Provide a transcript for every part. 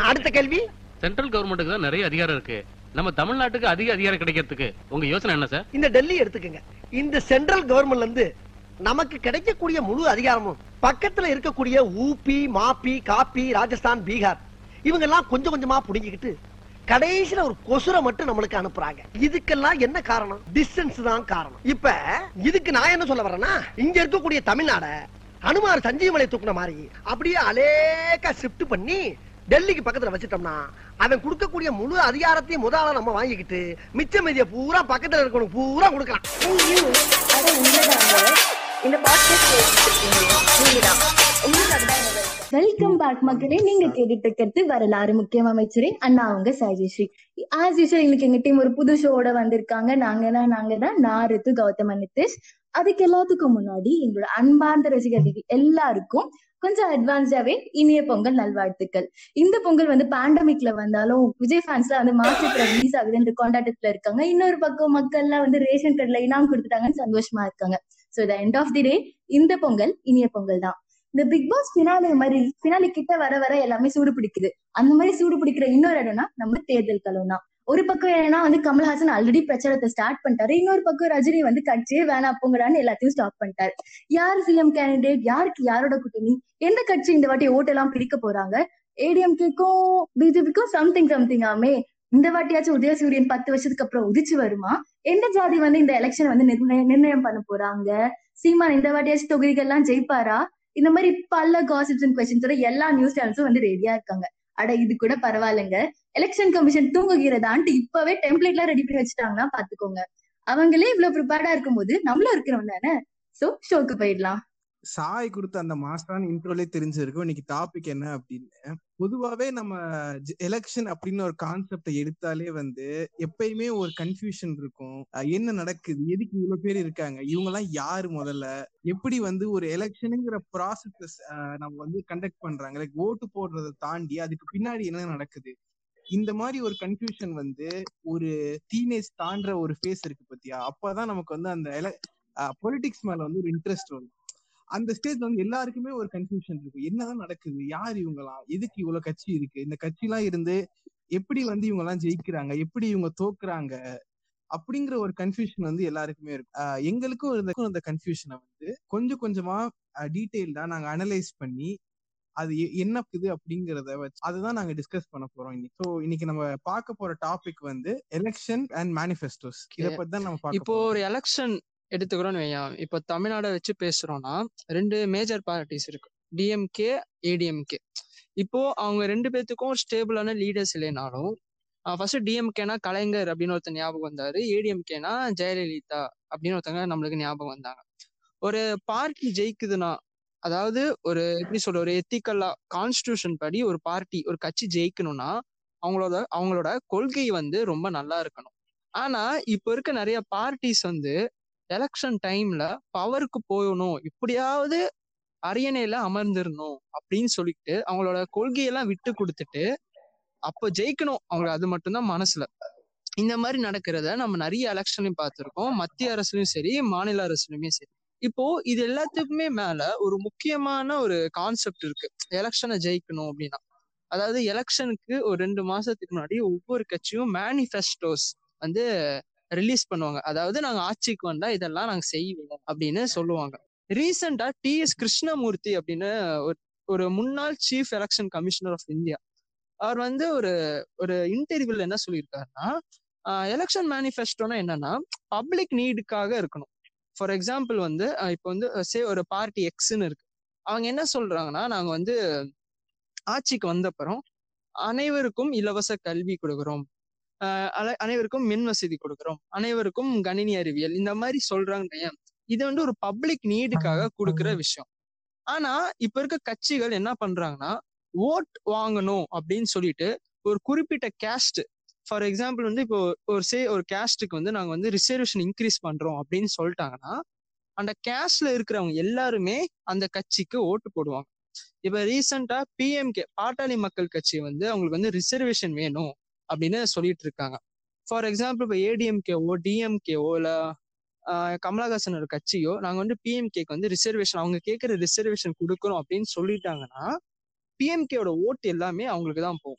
அடுத்த கேள்வி சென்ட்ரல் கவர்மெண்ட்டுக்கு தான் நிறைய அதிகாரம் இருக்கு நம்ம தமிழ்நாட்டுக்கு அதிக அதிகாரம் கிடைக்கிறதுக்கு உங்க யோசனை என்ன சார் இந்த டெல்லி எடுத்துக்கங்க இந்த சென்ட்ரல் கவர்மெண்ட்ல இருந்து நமக்கு கிடைக்கக்கூடிய முழு அதிகாரமும் பக்கத்துல இருக்கக்கூடிய ஊபி மாப்பி காப்பி ராஜஸ்தான் பீகார் இவங்க எல்லாம் கொஞ்சம் கொஞ்சமா புடிங்கிக்கிட்டு கடைசியில ஒரு கொசுரை மட்டும் நம்மளுக்கு அனுப்புறாங்க இதுக்கெல்லாம் என்ன காரணம் டிஸ்டன்ஸ் தான் காரணம் இப்ப இதுக்கு நான் என்ன சொல்ல வரேன்னா இங்க இருக்கக்கூடிய தமிழ்நாட அனுமார் சஞ்சீவமலை தூக்குன மாதிரி அப்படியே அலேக்கா ஷிஃப்ட் பண்ணி டெல்லிக்கு பக்கத்துல வச்சிட்டோம்னா அவன் கொடுக்கக்கூடிய முழு அதிகாரத்தையும் முதல்ல நம்ம வாங்கிக்கிட்டு மிச்ச மீதிய பூரா பக்கத்துல இருக்கணும் பூரா கொடுக்கலாம் ஐயோ, அட உண்மைதாங்க. இந்த பாட்காஸ்ட் கேட்டுருக்கீங்க நீங்கதான் உங்களுக்கு அதுதான் என்னோட வெல்கம் பேக் மக்களே நீங்க கேட்டுட்டு இருக்கிறது வரலாறு முக்கியம் அமைச்சரின் அண்ணா அவங்க சஜயஸ்ரீ ஆஸ் யூஸ்வல் இன்னைக்கு எங்க டீம் ஒரு புது ஷோட வந்திருக்காங்க நாங்க தான் நாங்க தான் நான் ரித்து கௌதம நிதிஷ் அதுக்கு எல்லாத்துக்கும் முன்னாடி எங்களோட அன்பார்ந்த ரசிகர்கள் எல்லாருக்கும் கொஞ்சம் அட்வான்ஸ்டாவே இனிய பொங்கல் நல்வாழ்த்துக்கள் இந்த பொங்கல் வந்து பேண்டமிக்ல வந்தாலும் விஜய் ஃபேன்ஸ்ல வந்து மாசத்துல ரிலீஸ் ஆகுதுன்ற கான்டாக்ட்ல இருக்காங்க இன்னொரு பக்கம் மக்கள்லாம் வந்து ரேஷன் கார்டுல இனாம் கொடுத்துட்டாங்கன்னு சந்தோஷமா இருக்காங்க so the end of the day இந்த பொங்கல் இனிய பொங்கல் தான் இந்த பிக் பாஸ் பினாலே மாதிரி பினாலி கிட்ட வர வர எல்லாமே சூடு பிடிக்குது அந்த மாதிரி சூடு பிடிக்கிற இன்னொரு இடம்னா நம்ம தேர்தல் களம் தான் ஒரு பக்கம் என்னன்னா வந்து கமல்ஹாசன் ஆல்ரெடி பிரச்சாரத்தை ஸ்டார்ட் பண்ணிட்டாரு இன்னொரு பக்கம் ரஜினி வந்து கட்சியே வேணாம் போங்கடான்னு எல்லாத்தையும் ஸ்டாப் பண்ணிட்டாரு யார் சிஎம் கேண்டிடேட் யாருக்கு யாரோட கூட்டணி எந்த கட்சி இந்த வாட்டி ஓட்டெல்லாம் பிரிக்க போறாங்க ஏடிஎம்கேக்கும் பிஜேபிக்கும் சம்திங் சம்திங் ஆமே இந்த வாட்டியாச்சும் உதயசூரியன் பத்து வருஷத்துக்கு அப்புறம் உதிச்சு வருமா எந்த ஜாதி வந்து இந்த எலெக்ஷன் வந்து நிர்ணய- நிர்ணயம் பண்ண போறாங்க சீமான் இந்த வாட்டியாச்சும் தொகுதிகள்லாம் ஜெயிப்பாரா இந்த மாதிரி பல காசிப்ஸ் அண்ட் கொஸ்டின்ஸோட எல்லா நியூஸ் சேனல்ஸும் வந்து ரெடியா இருக்காங்க அட இது கூட பரவாயில்லைங்க எலெக்ஷன் கமிஷன் தூங்குகிறதான்ட்டு இப்பவே டெம்ப்ளேட் எல்லாம் ரெடி பண்ணி வச்சுட்டாங்கன்னா பாத்துக்கோங்க அவங்களே இவ்வளவு ப்ரிப்பேர்டா இருக்கும்போது நம்மளும் இருக்கிறோம் தானே சோ ஷோக்கு போயிடலாம் சாய் கொடுத்த அந்த மாஸ்டான இன்ட்ரோலே தெரிஞ்சிருக்கும் இன்னைக்கு டாபிக் என்ன அப்படின்னு பொதுவாவே நம்ம எலெக்ஷன் அப்படின்னு ஒரு கான்செப்டை எடுத்தாலே வந்து எப்பயுமே ஒரு கன்ஃபியூஷன் இருக்கும் அஹ் என்ன நடக்குது எதுக்கு இவ்வளவு பேர் இருக்காங்க இவங்க எல்லாம் யாரு முதல்ல எப்படி வந்து ஒரு எலெக்ஷனுங்கிற ப்ராசஸ் நம்ம வந்து கண்டக்ட் பண்றாங்க லைக் ஓட்டு போடுறதை தாண்டி அதுக்கு பின்னாடி என்ன நடக்குது இந்த மாதிரி ஒரு கன்ஃபியூஷன் வந்து ஒரு டீனேஜ் தாண்டுற ஒரு ஃபேஸ் இருக்கு பத்தியா அப்பதான் நமக்கு வந்து அந்த பொலிட்டிக்ஸ் மேல வந்து ஒரு இன்ட்ரெஸ்ட் வரும் அந்த ஸ்டேஜ்ல வந்து எல்லாருக்குமே ஒரு கன்ஃபியூஷன் இருக்கும் என்னதான் நடக்குது யார் இவங்கலாம் எதுக்கு இவ்வளவு கட்சி இருக்கு இந்த கட்சி எல்லாம் இருந்து எப்படி வந்து இவங்க எல்லாம் ஜெயிக்கிறாங்க எப்படி இவங்க தோக்குறாங்க அப்படிங்கிற ஒரு கன்ஃபியூஷன் வந்து எல்லாருக்குமே இருக்கும் ஆஹ் எங்களுக்கும் இருந்த அந்த கன்ஃபியூஷனை வந்து கொஞ்சம் கொஞ்சமா டீட்டெயில்டா நாங்க அனலைஸ் பண்ணி அது எ- என்ன இது அப்படிங்கறத வச்சு அதுதான் நாங்க டிஸ்கஸ் பண்ண போறோம் இன்னைக்கு ஸோ இன்னைக்கு நம்ம பார்க்க போற டாபிக் வந்து எலெக்ஷன் அண்ட் மேனிஃபெஸ்டோஸ் இத Okay. பத்தி தான் நம்ம பார்க்க இப்போ போறோம் ஒரு எலெக்ஷன் எடுத்துக்கிறோம்னு வையேன் இப்போ தமிழ்நாடை வச்சு பேசுறோம்னா ரெண்டு மேஜர் பார்ட்டிஸ் இருக்கு டிஎம்கே ஏடிஎம்கே இப்போ அவங்க ரெண்டு பேர்த்துக்கும் ஒரு ஸ்டேபிளான லீடர்ஸ் இல்லைனாலும் ஃபர்ஸ்ட் டிஎம்கேனா கலைஞர் அப்படின்னு ஒருத்தர் ஞாபகம் வந்தாரு ஏடிஎம்கேனா ஜெயலலிதா அப்படின்னு ஒருத்தங்க நம்மளுக்கு ஞாபகம் வந்தாங்க ஒரு பார்ட்டி ஜெயிக்குதுன்னா அதாவது ஒரு எப்படி சொல்ற ஒரு எத்திக்கல்லா கான்ஸ்டியூஷன் படி ஒரு பார்ட்டி ஒரு கட்சி ஜெயிக்கணும்னா அவங்களோட அவங்களோட கொள்கை வந்து ரொம்ப நல்லா இருக்கணும் ஆனா இப்ப இருக்க நிறைய பார்ட்டிஸ் வந்து எலெக்ஷன் டைம்ல பவருக்கு போகணும் இப்படியாவது அரியணையில அமர்ந்திரணும் அப்படின்னு சொல்லிட்டு அவங்களோட கொள்கையெல்லாம் விட்டு கொடுத்துட்டு அப்போ ஜெயிக்கணும் அவங்களுக்கு அது மட்டும்தான் மனசுல இந்த மாதிரி நடக்கிறத நம்ம நிறைய எலெக்ஷன்லையும் பார்த்திருக்கோம் மத்திய அரசுலயும் சரி மாநில அரசுலயுமே சரி இப்போ இது எல்லாத்துக்குமே மேல ஒரு முக்கியமான ஒரு கான்செப்ட் இருக்கு எலெக்ஷனை ஜெயிக்கணும் அப்படின்னா அதாவது எலெக்ஷனுக்கு ஒரு ரெண்டு மாசத்துக்கு முன்னாடி ஒவ்வொரு கட்சியும் மேனிஃபெஸ்டோஸ் வந்து ரிலீஸ் பண்ணுவாங்க அதாவது நாங்க ஆட்சிக்கு வந்தா இதெல்லாம் நாங்க செய்வோம் அப்படின்னு சொல்லுவாங்க ரீசெண்டா டி எஸ் கிருஷ்ணமூர்த்தி அப்படின்னு ஒரு ஒரு முன்னாள் chief election commissioner of India அவர் வந்து ஒரு ஒரு இன்டர்வியூல என்ன சொல்லியிருக்காருன்னா எலெக்ஷன் மேனிஃபெஸ்டோனா என்னன்னா பப்ளிக் நீடுக்காக இருக்கணும் ஃபார் எக்ஸாம்பிள் வந்து அஹ் இப்போ வந்து சே ஒரு பார்ட்டி எக்ஸ்ன்னு இருக்கு அவங்க என்ன சொல்றாங்கன்னா நாங்க வந்து ஆட்சிக்கு வந்தப்புறம் அனைவருக்கும் இலவச கல்வி கொடுக்குறோம் ஆஹ் அனை- அனைவருக்கும் மின் வசதி கொடுக்குறோம் அனைவருக்கும் கணினி அறிவியல் இந்த மாதிரி சொல்றாங்க வையேன். இது வந்து ஒரு பப்ளிக் நீடுக்காக கொடுக்குற விஷயம் ஆனா இப்ப இருக்க கட்சிகள் என்ன பண்றாங்கன்னா ஓட் வாங்கணும் அப்படின்னு சொல்லிட்டு ஒரு குறிப்பிட்ட கேஸ்ட் ஃபார் எக்ஸாம்பிள் வந்து இப்போ ஒரு சே ஒரு கேஸ்டுக்கு வந்து நாங்க வந்து ரிசர்வேஷன் இன்க்ரீஸ் பண்றோம் அப்படின்னு சொல்லிட்டாங்கன்னா அந்த கேஸ்ட்ல இருக்கிறவங்க எல்லாருமே அந்த கட்சிக்கு ஓட்டு போடுவாங்க இப்ப ரீசெண்டா பிஎம்கே பாட்டாளி மக்கள் கட்சி வந்து அவங்களுக்கு வந்து ரிசர்வேஷன் வேணும் அப்படின்னு சொல்லிட்டு இருக்காங்க ஃபார் எக்ஸாம்பிள் இப்போ ஏடிஎம்கேவோ டிஎம்கேவோ இல்ல ஆஹ் கமலஹாசன் ஒரு கட்சியோ நாங்க வந்து பிஎம்கேக்கு வந்து ரிசர்வேஷன் அவங்க கேட்குற ரிசர்வேஷன் கொடுக்குறோம் அப்படின்னு சொல்லிட்டாங்கன்னா பிஎம்கேவோட ஓட்டு எல்லாமே அவங்களுக்கு தான் போகும்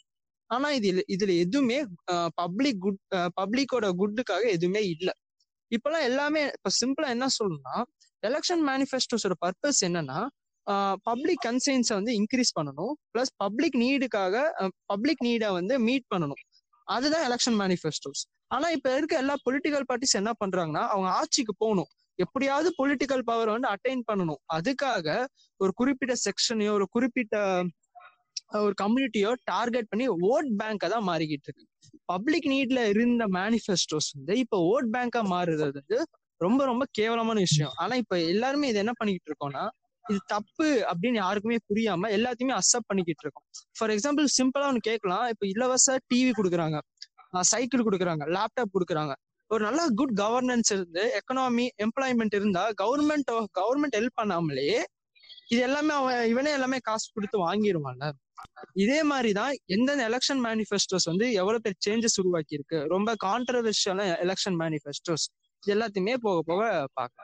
ஆனா இது இதுல எதுவுமே பப்ளிக் குட் பப்ளிக்கோட குட்டுக்காக எதுவுமே இல்லை இப்பெல்லாம் எல்லாமே இப்ப சிம்பிளா என்ன சொல்லணும்னா எலெக்ஷன் மேனிஃபெஸ்டோஸோட பர்பஸ் என்னன்னா பப்ளிக் கன்சைன்ஸை வந்து இன்க்ரீஸ் பண்ணணும் பிளஸ் பப்ளிக் நீடுக்காக பப்ளிக் நீடை வந்து மீட் பண்ணணும் அதுதான் எலெக்ஷன் மேனிஃபெஸ்டோஸ் ஆனா இப்ப இருக்க எல்லா பொலிட்டிக்கல் பார்ட்டிஸ் என்ன பண்றாங்கன்னா அவங்க ஆட்சிக்கு போகணும் எப்படியாவது பொலிட்டிக்கல் பவர் வந்து அட்டைன் பண்ணணும் அதுக்காக ஒரு குறிப்பிட்ட செக்ஷனையோ ஒரு குறிப்பிட்ட ஒரு கம்யூனிட்டியோ டார்கெட் பண்ணி ஓட் பேங்கை தான் மாறிக்கிட்டு இருக்கு பப்ளிக் நீட்ல இருந்த மேனிஃபெஸ்டோஸ் வந்து இப்ப ஓட் பேங்கா மாறுறது வந்து ரொம்ப ரொம்ப கேவலமான விஷயம் ஆனா இப்ப எல்லாருமே இது என்ன பண்ணிக்கிட்டு இருக்கோம்னா இது தப்பு அப்படின்னு யாருக்குமே புரியாம எல்லாத்தையுமே அக்செப்ட் பண்ணிக்கிட்டு இருக்கோம் ஃபார் எக்ஸாம்பிள் சிம்பிளா ஒன்று கேட்கலாம் இப்ப இலவச டிவி கொடுக்குறாங்க சைக்கிள் கொடுக்குறாங்க லேப்டாப் கொடுக்குறாங்க ஒரு நல்ல குட் கவர்னன்ஸ் இருந்து எக்கனாமி எம்ப்ளாய்மெண்ட் இருந்தா கவர்மெண்ட் கவர்மெண்ட் ஹெல்ப் பண்ணாமலே இது எல்லாமே அவன் இவனே எல்லாமே காசு கொடுத்து வாங்கிடுவான்ல இதே மாதிரிதான் எந்தெந்த எலெக்ஷன் மேனிஃபெஸ்டோஸ் வந்து எவ்வளவு பேர் சேஞ்சஸ் உருவாக்கி இருக்கு ரொம்ப கான்ட்ரவர்ஷியலான எலெக்ஷன் மேனிஃபெஸ்டோஸ் இது எல்லாத்தையுமே போக போக பார்க்கலாம்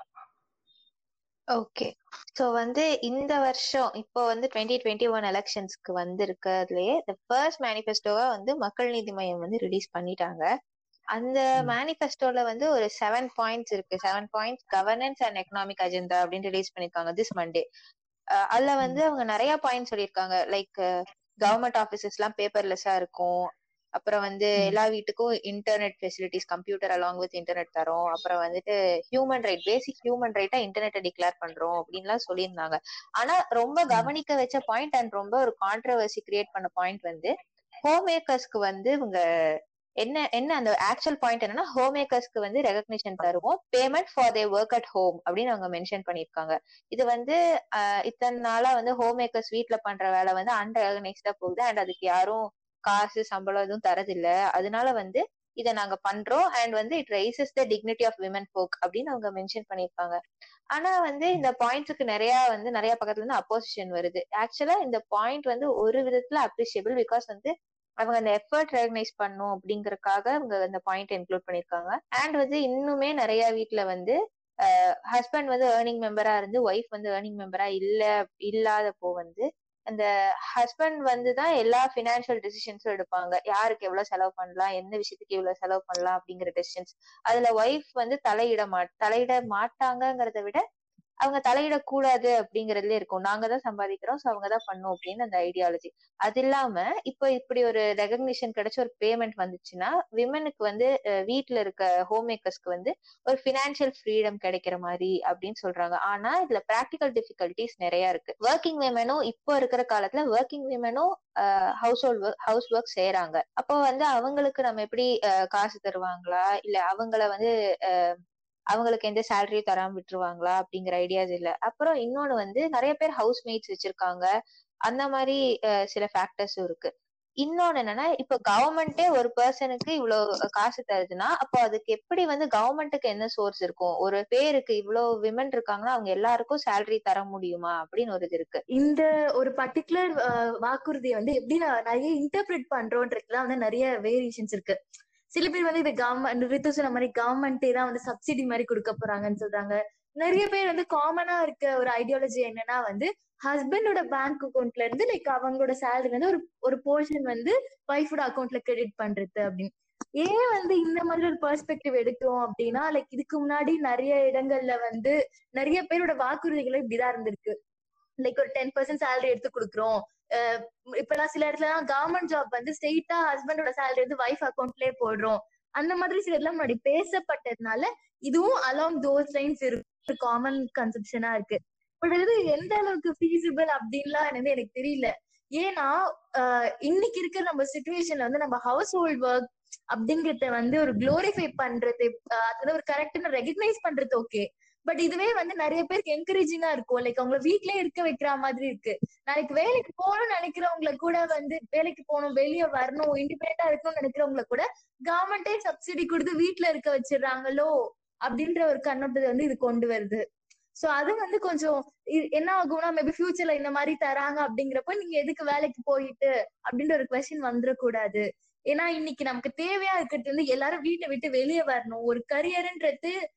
ஓகே சோ வந்து இந்த வருஷம் இப்போ வந்து டுவெண்ட்டி டுவெண்ட்டி ஒன் எலெக்ஷன்ஸ்க்கு வந்து இருக்கிறதுலயே இந்த ஃபர்ஸ்ட் மேனிஃபெஸ்டோவா வந்து மக்கள் நீதி மையம் வந்து ரிலீஸ் பண்ணிட்டாங்க அந்த மேனிஃபெஸ்டோல வந்து ஒரு செவன் பாயிண்ட்ஸ் இருக்கு seven points governance and economic agenda அப்படின்னு ரிலீஸ் பண்ணிருக்காங்க திஸ் மண்டே அதுல வந்து அவங்க நிறைய பாயிண்ட் சொல்லியிருக்காங்க லைக் கவர்மெண்ட் ஆபீசஸ் எல்லாம் பேப்பர்லெஸ்ஸா இருக்கும் அப்புறம் வந்து எல்லா வீட்டுக்கும் internet facilities computer along with internet தரோம் அப்புறம் வந்துட்டு ஹியூமன் ரைட் பேசிக் ஹியூமன் ரைட்டா இன்டர்நெட்டை டிக்ளேர் பண்றோம் அப்படின்லாம் சொல்லியிருந்தாங்க ஆனா ரொம்ப கவனிக்க வச்ச பாயிண்ட் அண்ட் ரொம்ப ஒரு கான்ட்ரவர்சி கிரியேட் பண்ண பாயிண்ட் வந்து ஹோம் மேக்கர்ஸ்க்கு வந்து இவங்க என்ன என்ன அந்த ஆக்சுவல் பாயிண்ட் என்னன்னா ஹோம் மேக்கர்ஸ்க்கு வந்து ரெகக்னிஷன் தருவோம் payment for the work at home அப்படின்னு அவங்க மென்ஷன் பண்ணிருக்காங்க இது வந்து இத்தனை நாளா வந்து ஹோம் மேக்கர்ஸ் வீட்ல பண்ற வேலை வந்து அன்ரெகனைஸ்டா போகுது அண்ட் அதுக்கு யாரும் காசு சம்பளம் எதுவும் தரதில்ல அதனால வந்து இதை நாங்க பண்றோம் அண்ட் வந்து it raises the dignity of women folk அப்படின்னு அவங்க மென்ஷன் பண்ணிருப்பாங்க ஆனா வந்து இந்த பாயிண்ட்ஸுக்கு நிறைய வந்து நிறைய பக்கத்துல இருந்து அப்போசிஷன் வருது ஆக்சுவலா இந்த பாயிண்ட் வந்து ஒரு விதத்துல அப்ரிஷியபிள் பிகாஸ் வந்து அவங்க அந்த எஃபர்ட் ரெகனைஸ் பண்ணும் அப்படிங்கறக்காக அவங்க அந்த பாயிண்ட் இன்க்ளூட் பண்ணிருக்காங்க அண்ட் வந்து இன்னுமே நிறைய வீட்டுல வந்து ஹஸ்பண்ட் வந்து ஏர்னிங் மெம்பரா இருந்து ஒய்ஃப் வந்து ஏர்னிங் மெம்பரா இல்ல இல்லாதப்போ வந்து அந்த ஹஸ்பண்ட் வந்து தான் எல்லா ஃபினான்ஷியல் டெசிஷன்ஸும் எடுப்பாங்க யாருக்கு எவ்வளவு செலவு பண்ணலாம் எந்த விஷயத்துக்கு இவ்வளவு செலவு பண்ணலாம் அப்படிங்கிற டெசிஷன்ஸ் அதுல ஒய்ஃப் வந்து தலையிட மா தலையிட மாட்டாங்கங்கிறத விட அவங்க தலையிடக்கூடாது அப்படிங்கறதுல இருக்கும் நாங்க தான் சம்பாதிக்கிறோம் ஸோ அவங்க தான் பண்ணும் அப்படின்னு அந்த ஐடியாலஜி அது இல்லாம இப்போ இப்படி ஒரு ரெகக்னிஷன் கிடைச்ச ஒரு பேமெண்ட் வந்துச்சுன்னா விமனுக்கு வந்து வீட்டுல இருக்க ஹோம் மேக்கர்ஸ்க்கு வந்து ஒரு பினான்சியல் ஃப்ரீடம் கிடைக்கிற மாதிரி அப்படின்னு சொல்றாங்க ஆனா இதுல ப்ராக்டிக்கல் டிஃபிகல்டிஸ் நிறைய இருக்கு ஒர்க்கிங் விமனும் இப்போ இருக்கிற காலத்துல ஒர்க்கிங் விமனும் house hold work house work செய்யறாங்க அப்போ வந்து அவங்களுக்கு நம்ம எப்படி காசு தருவாங்களா இல்ல அவங்கள வந்து அவங்களுக்கு எந்த சேலரியும் தராம விட்டுருவாங்களா அப்படிங்கிற ஐடியாஸ் இல்ல அப்புறம் இன்னொன்னு வந்து நிறைய பேர் ஹவுஸ் மேட்ஸ் வச்சிருக்காங்க அந்த மாதிரி சில ஃபேக்டர்ஸும் இருக்கு இன்னொன்னு என்னன்னா இப்ப கவர்மெண்டே ஒரு பர்சனுக்கு இவ்வளவு காசு தருதுன்னா அப்போ அதுக்கு எப்படி வந்து கவர்மெண்ட்டுக்கு என்ன சோர்ஸ் இருக்கும் ஒரு பேருக்கு இவ்வளவு விமன் இருக்காங்கன்னா அவங்க எல்லாருக்கும் சேலரி தர முடியுமா அப்படின்னு ஒரு இது இருக்கு இந்த ஒரு பர்டிகுலர் வாக்குறுதியை வந்து எப்படி நிறைய இன்டர்பிரட் பண்றோன்றதுலாம் வந்து நிறைய வேரியேஷன்ஸ் இருக்கு சில பேர் வந்து இது கவர்மெண்ட் ரித்து சொன்ன மாதிரி கவர்மெண்டே தான் வந்து சப்சிடி மாதிரி கொடுக்க போறாங்கன்னு சொல்றாங்க நிறைய பேர் வந்து காமனா இருக்க ஒரு ஐடியாலஜி என்னன்னா வந்து ஹஸ்பண்டோட பேங்க் அக்கௌண்ட்ல இருந்து லைக் அவங்களோட சேலரி வந்து ஒரு ஒரு போர்ஷன் வந்து ஒய்ஃபோட அக்கௌண்ட்ல கிரெடிட் பண்றது அப்படின்னு ஏன் வந்து இந்த மாதிரி ஒரு பெர்ஸ்பெக்டிவ் எடுக்கிறோம் அப்படின்னா லைக் இதுக்கு முன்னாடி நிறைய இடங்கள்ல வந்து நிறைய பேரோட வாக்குறுதிகளும் இப்படிதான் இருந்திருக்கு லைக் ஒரு டென் பர்சன்ட் சேலரி எடுத்து கொடுக்குறோம் இப்பெல்லாம் சில இடத்துல கவர்மெண்ட் ஜாப் வந்து ஸ்ட்ரெயிட்டா ஹஸ்பண்டோட சேலரி வந்து ஒய்ஃப் அக்கௌண்ட்லயே போடுறோம் அந்த மாதிரி சில இதெல்லாம் முன்னாடி பேசப்பட்டதுனால இதுவும் அலாங் தோஸ் லைன்ஸ் இருக்கு காமன் கன்செப்ஷனா இருக்கு பட் இது எந்த அளவுக்கு ஃபீசிபிள் அப்படின்லாம் எனக்கு எனக்கு தெரியல ஏன்னா இன்னைக்கு இருக்கிற நம்ம சுச்சுவேஷன்ல வந்து நம்ம ஹவுஸ் ஹோல்ட் ஒர்க் அப்படிங்கறத வந்து ஒரு குளோரிஃபை பண்றது அது ஒரு கரெக்டான ரெகக்னைஸ் பண்றது ஓகே பட் இதுவே வந்து நிறைய பேருக்கு என்கரேஜிங்கா இருக்கும் லைக் அவங்கள வீட்லயே இருக்க வைக்கிற மாதிரி இருக்கு நாளைக்கு வேலைக்கு போகணும்னு நினைக்கிறவங்கள கூட வந்து வேலைக்கு போகணும் வெளியே வரணும் இண்டிபெண்டா இருக்கணும்னு நினைக்கிறவங்கள கூட கவர்மெண்டே சப்சிடி கொடுத்து வீட்டுல இருக்க வச்சிடறாங்களோ அப்படின்ற ஒரு கண்ணோட்டத்தை வந்து இது கொண்டு வருது சோ அது வந்து கொஞ்சம் என்ன ஆகும்னா மேபி ஃபியூச்சர்ல இந்த மாதிரி தராங்க அப்படிங்கிறப்ப நீங்க எதுக்கு வேலைக்கு போயிட்டு அப்படின்ற ஒரு கொஸ்டின் வந்துடக்கூடாது ஏன்னா இன்னைக்கு நமக்கு தேவையா இருக்கிறது வந்து எல்லாரும் வீட்டை விட்டு வெளியே வரணும் ஒரு கரியர்ன்றது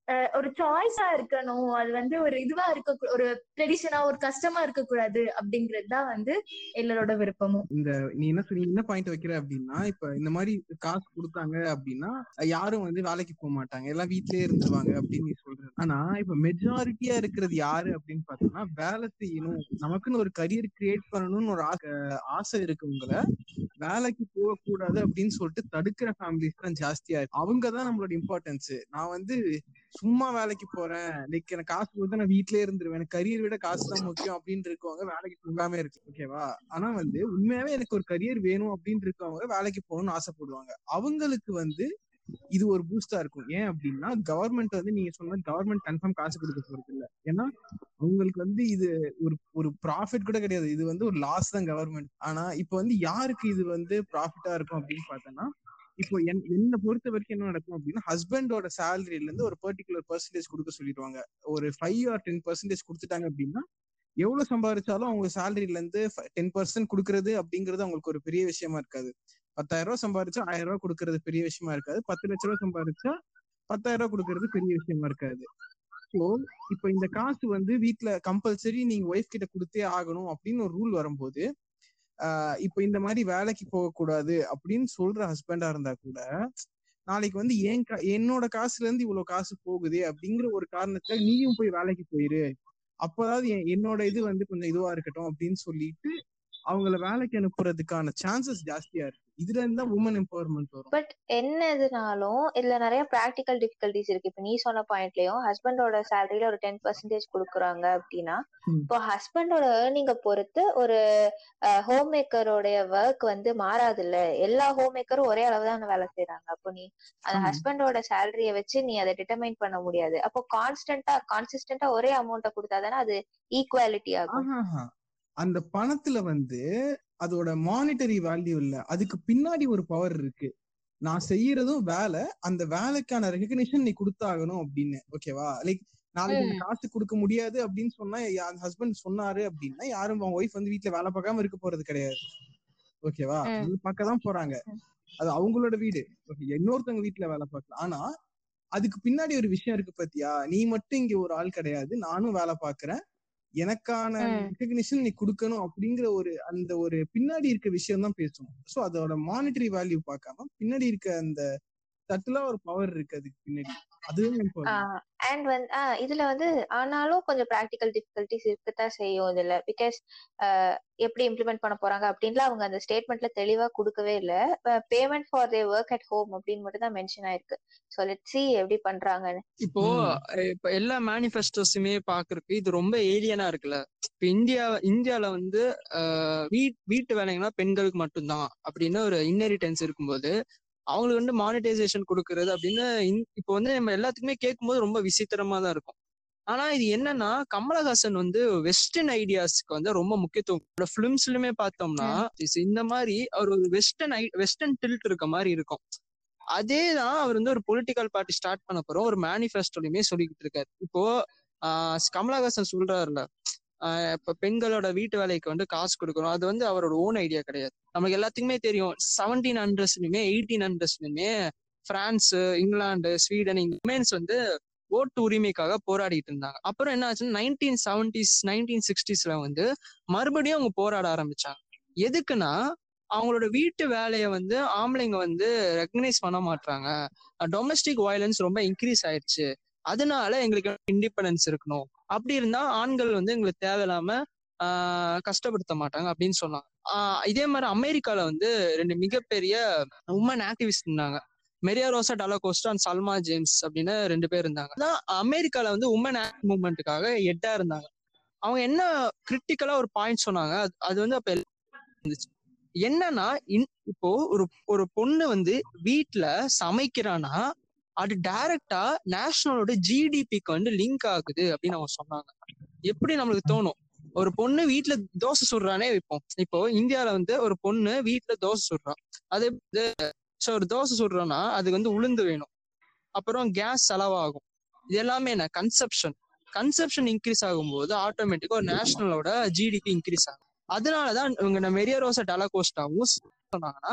அஹ் ஒரு சாய்ஸா இருக்கணும் அது வந்து ஒரு இதுவா இருக்க கூ- ஒரு ட்ரெடிஷனா ஒரு கஷ்டமா இருக்க கூடாது அப்படிங்கிறது தான் வந்து எல்லாரோட விருப்பமும் இந்த நீ என்ன சொன்னீங்க என்ன பாயிண்ட் வைக்கிற அப்படின்னா இப்ப இந்த மாதிரி காசு கொடுத்தாங்க அப்படின்னா யாரும் வந்து வேலைக்கு போக மாட்டாங்க எல்லாம் வீட்லயே இருந்துருவாங்க அப்படின்னு நீ சொல்ற ஆனா இப்ப மெஜாரிட்டியா இருக்கிறது யாரு அப்படின்னு பார்த்தோம்னா வேலை செய்யணும் நமக்குன்னு ஒரு கரியர் கிரியேட் பண்ணணும்னு ஒரு ஆசை ஆசை இருக்கவங்கள வேலைக்கு போகக்கூடாது அப்படின்னு சொல்லிட்டு தடுக்கிற ஃபேமிலிஸ் தான் ஜாஸ்தியா இருக்கு அவங்க தான் நம்மளோட இம்பார்ட்டன்ஸ் நான் வந்து சும்மா வேலைக்கு போறேன் லைக் எனக்கு காசு கொடுத்தா நான் வீட்லயே இருந்துருவேன் எனக்கு கரியர் விட காசு தான் முக்கியம் அப்படின்னு இருக்கவங்க வேலைக்கு போகாம இருக்கு ஓகேவா ஆனா வந்து உண்மையாவே எனக்கு ஒரு கரியர் வேணும் அப்படின்னு இருக்கவங்க வேலைக்கு போகணும்னு ஆசைப்படுவாங்க அவங்களுக்கு வந்து இது ஒரு பூஸ்டா இருக்கும் ஏன் அப்படின்னா கவர்மெண்ட் வந்து நீங்க சொன்ன கவர்மெண்ட் கன்ஃபார்ம் காசு கொடுக்க போறது இல்ல ஏன்னா அவங்களுக்கு வந்து இது ஒரு ஒரு ப்ராஃபிட் கூட கிடையாது இது வந்து ஒரு லாஸ் தான் கவர்மெண்ட் ஆனா இப்போ வந்து யாருக்கு இது வந்து ப்ராஃபிட்டா இருக்கும் அப்படின்னு பார்த்தோம்னா இப்போ என் என்னை பொறுத்த வரைக்கும் என்ன நடக்கும் அப்படின்னா ஹஸ்பண்டோட சேலரில இருந்து ஒரு பர்டிகுலர் பர்சன்டேஜ் கொடுக்க சொல்லிடுவாங்க ஒரு ஃபைவ் ஆர் டென் பர்சன்டேஜ் கொடுத்துட்டாங்க அப்படின்னா எவ்வளவு சம்பாதிச்சாலும் அவங்க சேலரில இருந்து டென் பர்சன்ட் கொடுக்கறது அப்படிங்கிறது அவங்களுக்கு ஒரு பெரிய விஷயமா இருக்காது பத்தாயிரம் ரூபாய் சம்பாதிச்சா ஆயிரம் ரூபாய் கொடுக்கறது பெரிய விஷயமா இருக்காது பத்து லட்ச ரூபாய் சம்பாதிச்சா பத்தாயிரம் ரூபாய் கொடுக்கறது பெரிய விஷயமா இருக்காது ஸோ இப்போ இந்த காசு வந்து வீட்ல கம்பல்சரி நீங்க ஒய்ஃப் கிட்ட கொடுத்தே ஆகணும் அப்படின்னு ஒரு ரூல் வரும்போது ஆஹ் இப்போ இந்த மாதிரி வேலைக்கு போகக்கூடாது அப்படின்னு சொல்ற ஹஸ்பண்டா இருந்தா கூட நாளைக்கு வந்து என் கா- என்னோட காசுல இருந்து இவ்வளவு காசு போகுதே அப்படிங்கிற ஒரு காரணத்துல நீயும் போய் வேலைக்கு போயிரு அப்போதாவது என்- என்னோட இது வந்து கொஞ்சம் இதுவா இருக்கட்டும் அப்படின்னு சொல்லிட்டு அவங்கள வேலைக்கு அனுப்புறதுக்கான சான்சஸ் ஜாஸ்தியா இருக்கு இதுல இருந்தா உமன் எம்பவர்மெண்ட் வரும் பட் என்ன இதுனாலும் இதுல நிறைய ப்ராக்டிக்கல் டிஃபிகல்டிஸ் இருக்கு இப்ப நீ சொன்ன பாயிண்ட்லயும் ஹஸ்பண்டோட சேலரியில ஒரு டென் பர்சன்டேஜ் கொடுக்குறாங்க அப்படின்னா ம். இப்போ ஹஸ்பண்டோட ஏர்னிங்க பொறுத்து ஒரு ஹோம் மேக்கரோடைய ஒர்க் வந்து மாறாது இல்ல எல்லா ஹோம் மேக்கரும் ஒரே அளவு தான் வேலை செய்யறாங்க அப்போ நீ அந்த ஆமா. ஹஸ்பண்டோட சேலரிய வச்சு நீ அதை டிட்டர்மைன் பண்ண முடியாது அப்போ கான்ஸ்டன்டா கான்சிஸ்டன்டா ஒரே அமௌண்ட்டை கொடுத்தாதானே அது ஈக்குவாலிட்டி ஆகும் ஆஹாஹா. அந்த பணத்துல வந்து அதோட மானிட்டரி வேல்யூ இல்ல அதுக்கு பின்னாடி ஒரு பவர் இருக்கு நான் செய்யறதும் வேலை அந்த வேலைக்கான ரெகக்னிஷன் நீ கொடுத்தாகணும் அப்படின்னு ஓகேவா லைக் நாளைக்கு இந்த காசு கொடுக்க முடியாது அப்படின்னு சொன்னா ஹஸ்பண்ட் சொன்னாரு அப்படின்னா யாரும் அவங்க ஒய்ஃப் வந்து வீட்ல வேலை பார்க்காம இருக்க போறது கிடையாது ஓகேவா ம். அது பார்க்க தான் போறாங்க அது அவங்களோட வீடு Okay, இன்னொருத்தவங்க வீட்ல வேலை பார்க்கலாம் ஆனா அதுக்கு பின்னாடி ஒரு விஷயம் இருக்கு பாத்தியா நீ மட்டும் இங்க ஒரு ஆள் கிடையாது நானும் வேலை பார்க்கறேன் எனக்கான ம். ரெகக்னிஷன் நீ கொடுக்கணும் அப்படிங்கிற ஒரு அந்த ஒரு பின்னாடி இருக்க விஷயம் தான் பேசுவோம் சோ அதோட மானிட்டரி வேல்யூ பார்க்காம பின்னாடி இருக்க அந்த தட்டுல ஒரு பவர் இருக்கு அதுக்கு பின்னாடி அதுவும் important. அண்ட் வந்து ஆஹ் இதுல வந்து ஆனாலும் கொஞ்சம் ப்ராக்டிக்கல் டிஃபிகல்டிஸ் இருக்கத்தான் செய்யும் இதுல பிகாஸ் எப்படி இம்ப்ளிமெண்ட் பண்ண போறாங்க அப்படின்லாம் அவங்க அந்த ஸ்டேட்மெண்ட்ல தெளிவா கொடுக்கவே இல்ல payment for the work at home அப்படின்னு மட்டும் தான் மென்ஷன் ஆயிருக்கு ஸோ லெட் சி எப்படி பண்றாங்கன்னு இப்போ அஹ் இப்ப எல்லா மேனிஃபெஸ்டோஸுமே பாக்குறதுக்கு இது ரொம்ப ஏலியனா இருக்குல்ல இப்ப இந்தியா இந்தியால வந்து அஹ் வீட் வீட்டு வேலைங்கன்னா பெண்களுக்கு மட்டும்தான் அப்படின்னு ஒரு இன்னெரிட்டன்ஸ் இருக்கும்போது அவங்களுக்கு வந்து மானிட்டைசேஷன் கொடுக்கறது அப்படின்னு இந்- இப்போ வந்து நம்ம எல்லாத்துக்குமே கேட்கும்போது ரொம்ப விசித்திரமா தான் இருக்கும் ஆனா இது என்னன்னா கமலஹாசன் வந்து வெஸ்டர்ன் ஐடியாஸ்க்கு வந்து ரொம்ப முக்கியத்துவம் பிலிம்ஸ்லயுமே பார்த்தோம்னா இது இந்த மாதிரி அவர் ஒரு வெஸ்டர்ன் ஐ வெஸ்டர்ன் டில்ட் இருக்க மாதிரி இருக்கும் அதே தான் அவர் வந்து ஒரு பொலிட்டிக்கல் பார்ட்டி ஸ்டார்ட் பண்ண போறோம் ஒரு மேனிஃபெஸ்டோலயுமே சொல்லிக்கிட்டு இருக்காரு இப்போ ஆஹ் கமலஹாசன் சொல்றாருல ஆஹ் இப்ப பெண்களோட வீட்டு வேலைக்கு வந்து காசு கொடுக்கணும் அது வந்து அவரோட ஓன் ஐடியா கிடையாது நமக்கு எல்லாத்துக்குமே தெரியும் செவன்டீன் ஹண்ட்ரட்ஸ்லயுமே எயிட்டீன் ஹண்ட்ரட்ஸ்லயுமே பிரான்ஸ் இங்கிலாந்து ஸ்வீடன் உமன்ஸ் வந்து ஓட்டு உரிமைக்காக போராடிட்டு இருந்தாங்க அப்புறம் என்ன ஆச்சுன்னா நைன்டீன் செவன்டிஸ் நைன்டீன் சிக்ஸ்டீஸ்ல வந்து மறுபடியும் அவங்க போராட ஆரம்பிச்சாங்க எதுக்குன்னா அவங்களோட வீட்டு வேலையை வந்து ஆம்பளைங்க வந்து ரெக்கக்னைஸ் பண்ண மாட்டாங்க டொமஸ்டிக் வயலன்ஸ் ரொம்ப இன்க்ரீஸ் ஆயிடுச்சு அதனால எங்களுக்கு இண்டிபெண்டன்ஸ் இருக்கணும் அப்படி இருந்தா ஆண்கள் வந்து எங்களுக்கு தேவையில்லாம ஆஹ் கஷ்டப்படுத்த மாட்டாங்க அப்படின்னு சொன்னாங்க ஆஹ் இதே மாதிரி அமெரிக்கால வந்து ரெண்டு மிகப்பெரிய உமன் ஆக்டிவிஸ்ட் இருந்தாங்க Maria Rosa Dalla Costa and Selma James அப்படின்னு ரெண்டு பேர் இருந்தாங்க அதான் அமெரிக்கால வந்து உமன் ஆக்ட் மூவ்மெண்ட்டுக்காக எட்டா இருந்தாங்க அவங்க என்ன கிரிட்டிக்கலா ஒரு பாயிண்ட் சொன்னாங்க அது- அது வந்து அப்ப இருந்துச்சு என்னன்னா இன்- இப்போ ஒரு ஒரு பொண்ணு வந்து வீட்ல சமைக்கிறான்னா அது டைரக்டா நேஷனலோட ஜிடிபிக்கு வந்து லிங்க் ஆகுது அப்படின்னு அவங்க சொன்னாங்க எப்படி நம்மளுக்கு தோணும் ஒரு பொண்ணு வீட்ல தோசை சுடுறானே வைப்போம் இப்போ இந்தியால வந்து ஒரு பொண்ணு வீட்ல தோசை சுடுறான் அது ஸோ ஒரு தோசை சுடுறோம்னா அதுக்கு வந்து உளுந்து வேணும் அப்புறம் கேஸ் செலவாகும் இது எல்லாமே என்ன கன்சப்ஷன் கன்சப்ஷன் இன்க்ரீஸ் ஆகும்போது ஆட்டோமேட்டிக்கா ஒரு நேஷனலோட ஜிடிபி இன்க்ரீஸ் ஆகும் அதனாலதான் இவங்க இந்த மெரியா ரோசா டலகோஸ்டாவும் சொன்னாங்கன்னா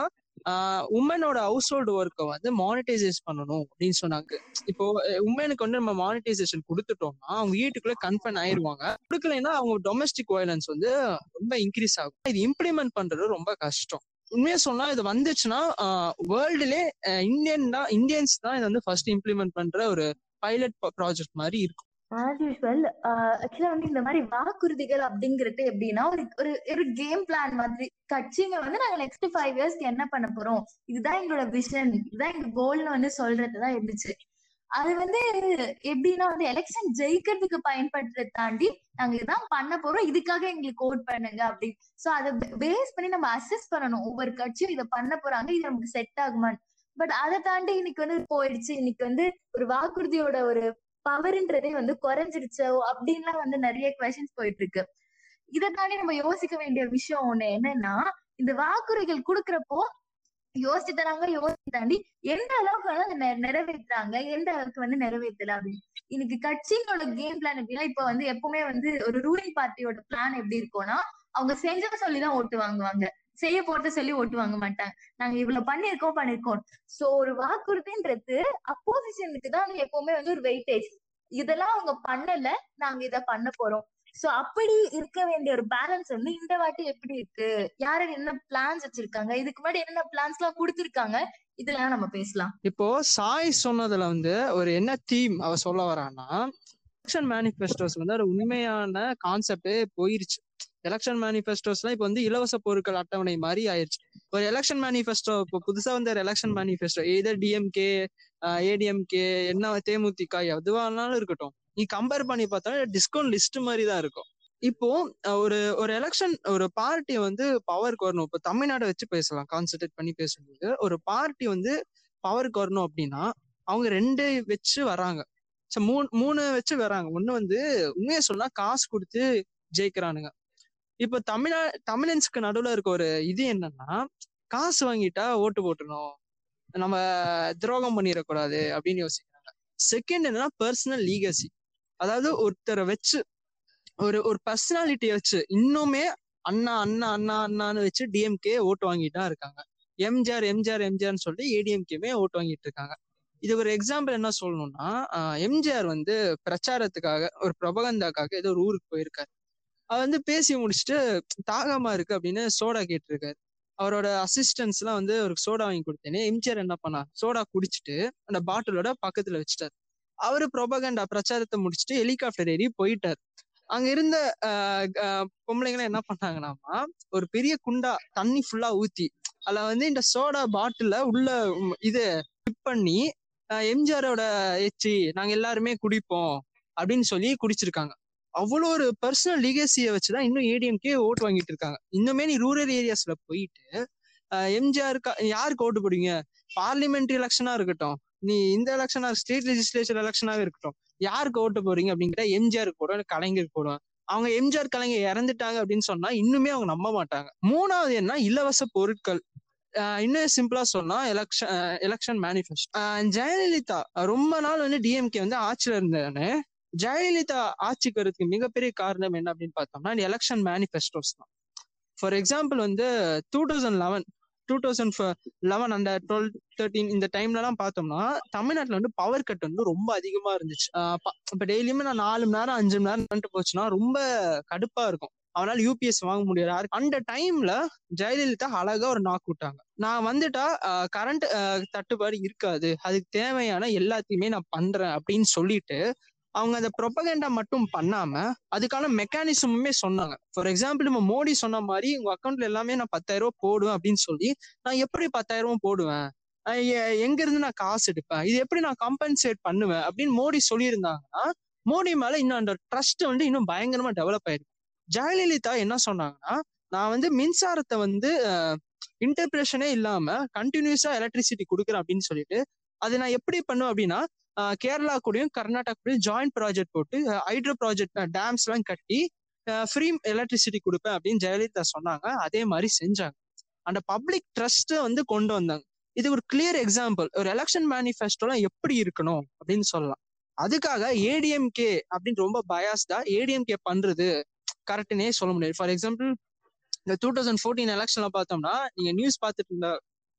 உமனோட ஹவுஸ் ஹோல்டு ஒர்க்கை வந்து மானிட்டைசேஸ் பண்ணணும் அப்படின்னு சொன்னாங்க இப்போ உமனுக்கு வந்து நம்ம மானிட்டைசேஷன் கொடுத்துட்டோம்னா அவங்க வீட்டுக்குள்ள கன்ஃபர்ன் ஆயிருவாங்க கொடுக்கலைன்னா அவங்க டொமஸ்டிக் வயலன்ஸ் வந்து ரொம்ப இன்க்ரீஸ் ஆகும் இது இம்ப்ளிமெண்ட் பண்றது ரொம்ப கஷ்டம் உண்மையா சொன்னா இது வந்துச்சுன்னா வேர்ல்டுலே இந்தியன் தான் இந்தியன்ஸ் தான் இதை வந்து ஃபர்ஸ்ட் இம்ப்ளிமெண்ட் பண்ற ஒரு பைலட் ப்ராஜெக்ட் மாதிரி இருக்கும் ஆஸ் யூஸ்வல் ஆக்சுவலா வந்து இந்த மாதிரி வாக்குறுதிகள் அப்படிங்கிறது எப்படின்னா ஒரு ஒரு ஒரு கேம் பிளான் மாதிரி கட்சிங்க வந்து நாங்க நெக்ஸ்ட் ஃபைவ் இயர்ஸ்க்கு என்ன பண்ண போறோம் இதுதான் எங்களோட விஷன் இதுதான் எங்க கோல்னு வந்து சொல்றதுதான் இருந்துச்சு அது வந்து எப்படின்னா வந்து எலெக்ஷன் ஜெயிக்கிறதுக்கு பயன்படுத்துறதை தாண்டி நாங்க இதுதான் பண்ண போறோம் இதுக்காக எங்களுக்கு ஓட் பண்ணுங்க அப்படின்னு சோ அதை பேஸ் பண்ணி நம்ம அசஸ் பண்ணணும் ஒவ்வொரு கட்சியும் இதை பண்ண போறாங்க இது நமக்கு செட் ஆகுமான்னு பட் அதை தாண்டி இன்னைக்கு வந்து போயிடுச்சு இன்னைக்கு வந்து ஒரு வாக்குறுதியோட ஒரு பவர்ன்றதே வந்து குறைஞ்சிருச்சோ அப்படின்லாம் வந்து நிறைய கொஸ்டின்ஸ் போயிட்டு இருக்கு இதை தாண்டி நம்ம யோசிக்க வேண்டிய விஷயம் ஒண்ணு என்னன்னா இந்த வாக்குறுதிகள் கொடுக்கறப்போ யோசிச்சு தராங்க யோசிச்சு தாண்டி எந்த அளவுக்கு வந்து அதை நெ- நிறைவேத்துறாங்க எந்த அளவுக்கு வந்து நிறைவேற்றல அப்படின்னு இன்னைக்கு கட்சிங்களோட கேம் பிளான் எப்படின்னா இப்ப வந்து எப்பவுமே வந்து ஒரு ரூலிங் பார்ட்டியோட பிளான் எப்படி இருக்கும்னா அவங்க செஞ்சதை சொல்லிதான் ஓட்டு வாங்குவாங்க செய்ய போறத சொல்லி ஓட்டு வாங்க மாட்டாங்க நாங்க இவ்வளவு பண்ணிருக்கோம் பண்ணிருக்கோம் சோ ஒரு வாக்குறுதின்றது அப்போசிஷனுக்கு தான் வந்து எப்பவுமே வந்து ஒரு வெயிட்டேஜ் இதெல்லாம் அவங்க பண்ணல நாங்க இத பண்ண போறோம் சோ அப்படி இருக்க வேண்டிய ஒரு பேலன்ஸ் வந்து இந்த வாட்டி எப்படி இருக்கு யாரு என்ன பிளான்ஸ் வச்சிருக்காங்க இதுக்கு முன்னாடி என்னென்ன பிளான்ஸ் எல்லாம் கொடுத்திருக்காங்க இதெல்லாம் நம்ம பேசலாம் இப்போ சாய் சொன்னதுல வந்து ஒரு என்ன தீம் அவ சொல்ல வரான்னா எலெக்ஷன் மேனிஃபெஸ்டோஸ் வந்து ஒரு உண்மையான கான்செப்டே போயிருச்சு எலெக்ஷன் மேனிஃபெஸ்டோஸ்லாம் இப்போ வந்து இலவச பொருட்கள் அட்டவணை மாதிரி ஆயிருச்சு ஒரு எலெக்ஷன் மேனிஃபெஸ்டோ இப்போ புதுசா வந்த election manifesto either DMK ADMK என்ன தேமுதிக எதுவானாலும் இருக்கட்டும் நீ கம்பேர் பண்ணி பார்த்தா டிஸ்கவுண்ட் லிஸ்ட் மாதிரி தான் இருக்கும் இப்போ அஹ், ஒரு ஒரு எலெக்ஷன் ஒரு பார்ட்டி வந்து பவருக்கு வரணும் இப்போ தமிழ்நாடு வச்சு பேசலாம் கான்சென்ட்ரேட் பண்ணி பேசும்போது ஒரு பார்ட்டி வந்து பவருக்கு வரணும் அப்படின்னா அவங்க ரெண்டு வச்சு வராங்க ஸோ மூணு மூணு வச்சு வராங்க ஒண்ணு வந்து உண்மையை சொன்னா காசு கொடுத்து ஜெயிக்கிறானுங்க இப்போ தமிழா தமிழன்ஸ்க்கு நடுவுல இருக்க ஒரு இது என்னன்னா காசு வாங்கிட்டா ஓட்டு போட்டணும் நம்ம துரோகம் பண்ணிடக்கூடாது அப்படின்னு யோசிக்கிறாங்க செகண்ட் என்னன்னா பர்சனல் லீகசி அதாவது ஒருத்தரை வச்சு ஒரு ஒரு பர்சனாலிட்டியை வச்சு இன்னுமே அண்ணா அண்ணா அண்ணா அண்ணான்னு வச்சு டிஎம்கே ஓட்டு வாங்கிட்டு தான் இருக்காங்க எம்ஜிஆர் எம்ஜிஆர் எம்ஜிஆர்னு சொல்லிட்டு ஏடிஎம்கேமே ஓட்டு வாங்கிட்டு இருக்காங்க இது ஒரு எக்ஸாம்பிள் என்ன சொல்லணும்னா ஆஹ் எம்ஜிஆர் வந்து பிரச்சாரத்துக்காக ஒரு பிரபகந்தாக்காக ஏதோ ஒரு ஊருக்கு போயிருக்காரு அவர் வந்து பேசி முடிச்சுட்டு தாகமா இருக்கு அப்படின்னு சோடா கேட்டிருக்காரு அவரோட அசிஸ்டன்ஸ் எல்லாம் வந்து ஒரு சோடா வாங்கி கொடுத்தேனே எம்ஜிஆர் என்ன பண்ணார் சோடா குடிச்சிட்டு அந்த பாட்டிலோட பக்கத்துல வச்சுட்டார் அவரு ப்ரொபகண்டா பிரச்சாரத்தை முடிச்சுட்டு ஹெலிகாப்டர் ஏறி போயிட்டார் அங்க இருந்த ஆஹ் ஆஹ் பொம்பளைங்களாம் என்ன பண்ணாங்கன்னாமா ஒரு பெரிய குண்டா தண்ணி ஃபுல்லா ஊத்தி அதுல வந்து இந்த சோடா பாட்டில உள்ள உம் இது டிப் பண்ணி ஆஹ் எம்ஜிஆரோட எச்சி நாங்க எல்லாருமே குடிப்போம் அப்படின்னு சொல்லி குடிச்சிருக்காங்க அவ்வளோ ஒரு பர்சனல் லீகசியை வச்சுதான் இன்னும் ஏடிஎம்கே ஓட்டு வாங்கிட்டு இருக்காங்க இன்னுமே நீ ரூரல் ஏரியாஸ்ல போயிட்டு எம்ஜிஆருக்கு யாருக்கு ஓட்டு போடுவீங்க பார்லிமெண்ட்ரி எலெக்ஷனா இருக்கட்டும் நீ இந்த எலெக்ஷனா ஸ்டேட் லெஜிஸ்லேச்சர் எலெக்ஷனாவே இருக்கட்டும் யாருக்கு ஓட்டு போறீங்க அப்படிங்கிற எம்ஜிஆருக்கு போடுவேன் கலைஞருக்கு போடுவேன் அவங்க எம்ஜிஆர் கலைஞர் இறந்துட்டாங்க அப்படின்னு சொன்னா இன்னுமே அவங்க நம்ப மாட்டாங்க மூணாவது என்ன இலவச பொருட்கள் ஆஹ் இன்னும் சிம்பிளா சொன்னா எலெக்ஷன் எலெக்ஷன் மேனிஃபெஸ்டோ ஜெயலலிதா ரொம்ப நாள் வந்து டிஎம்கே வந்து ஆட்சியில இருந்தானே ஜெயலலிதா ஆட்சிக்கு வரதுக்கு மிகப்பெரிய காரணம் என்ன அப்படின்னு பார்த்தோம்னா இந்த எலெக்ஷன் மேனிஃபெஸ்டோஸ் தான் ஃபார் எக்ஸாம்பிள் வந்து two thousand eleven two thousand eleven அந்த டுவெல் தேர்ட்டீன் இந்த டைம்லலாம் பார்த்தோம்னா தமிழ்நாட்டில் வந்து பவர் கட் வந்து ரொம்ப அதிகமா இருந்துச்சு இப்போ டெய்லியுமே நான் நாலு மணி நேரம் அஞ்சு மணி நேரம் கரண்ட் போச்சுன்னா ரொம்ப கடுப்பா இருக்கும் அவனால யூபிஎஸ் வாங்க முடியாது அந்த டைம்ல ஜெயலலிதா அழகா ஒரு நாக்கு விட்டாங்க நான் வந்துட்டா கரண்ட் தட்டுப்பாடு இருக்காது அதுக்கு தேவையான எல்லாத்தையுமே நான் பண்றேன் அப்படின்னு சொல்லிட்டு அவங்க அந்த ப்ரொபகண்டா மட்டும் பண்ணாம அதுக்கான மெக்கானிசமுமே சொன்னாங்க ஃபார் எக்ஸாம்பிள் நம்ம மோடி சொன்ன மாதிரி உங்க அக்கௌண்ட்ல எல்லாமே நான் பத்தாயிரம் ரூபாய் போடுவேன் அப்படின்னு சொல்லி நான் எப்படி பத்தாயிரம் ரூபாய் போடுவேன் அஹ் எ- எங்க இருந்து நான் காசு எடுப்பேன் இது எப்படி நான் கம்பன்சேட் பண்ணுவேன் அப்படின்னு மோடி சொல்லியிருந்தாங்கன்னா மோடி மேல இன்னும் அந்த ட்ரஸ்ட் வந்து இன்னும் பயங்கரமா டெவலப் ஆயிருக்கு ஜெயலலிதா என்ன சொன்னாங்கன்னா நான் வந்து மின்சாரத்தை வந்து இன்டர்பிரேஷனே இல்லாம கண்டினியூஸா எலக்ட்ரிசிட்டி கொடுக்குறேன் அப்படின்னு சொல்லிட்டு அது நான் எப்படி பண்ணுவேன் அப்படின்னா ஆஹ் கேரளா கூடயும் கர்நாடகா கூடயும் ஜாயிண்ட் ப்ராஜெக்ட் போட்டு ஹைட்ரோ ப்ராஜெக்ட் டேம்ஸ் எல்லாம் கட்டி ஃப்ரீ எலக்ட்ரிசிட்டி கொடுப்பேன் அப்படின்னு ஜெயலலிதா சொன்னாங்க அதே மாதிரி செஞ்சாங்க அந்த பப்ளிக் ட்ரஸ்ட் வந்து கொண்டு வந்தாங்க இது ஒரு கிளியர் எக்ஸாம்பிள் ஒரு எலெக்ஷன் மேனிஃபெஸ்டோலாம் எப்படி இருக்கணும் அப்படின்னு சொல்லலாம் அதுக்காக ஏடிஎம்கே அப்படின்னு ரொம்ப பயாஸ்டா ஏடிஎம்கே பண்றது கரெக்டுனே சொல்ல முடியாது ஃபார் எக்ஸாம்பிள் இந்த டூ தௌசண்ட் ஃபோர்டீன் எலெக்ஷன்ல பார்த்தோம்னா நீங்க நியூஸ் பார்த்துட்டு இருந்த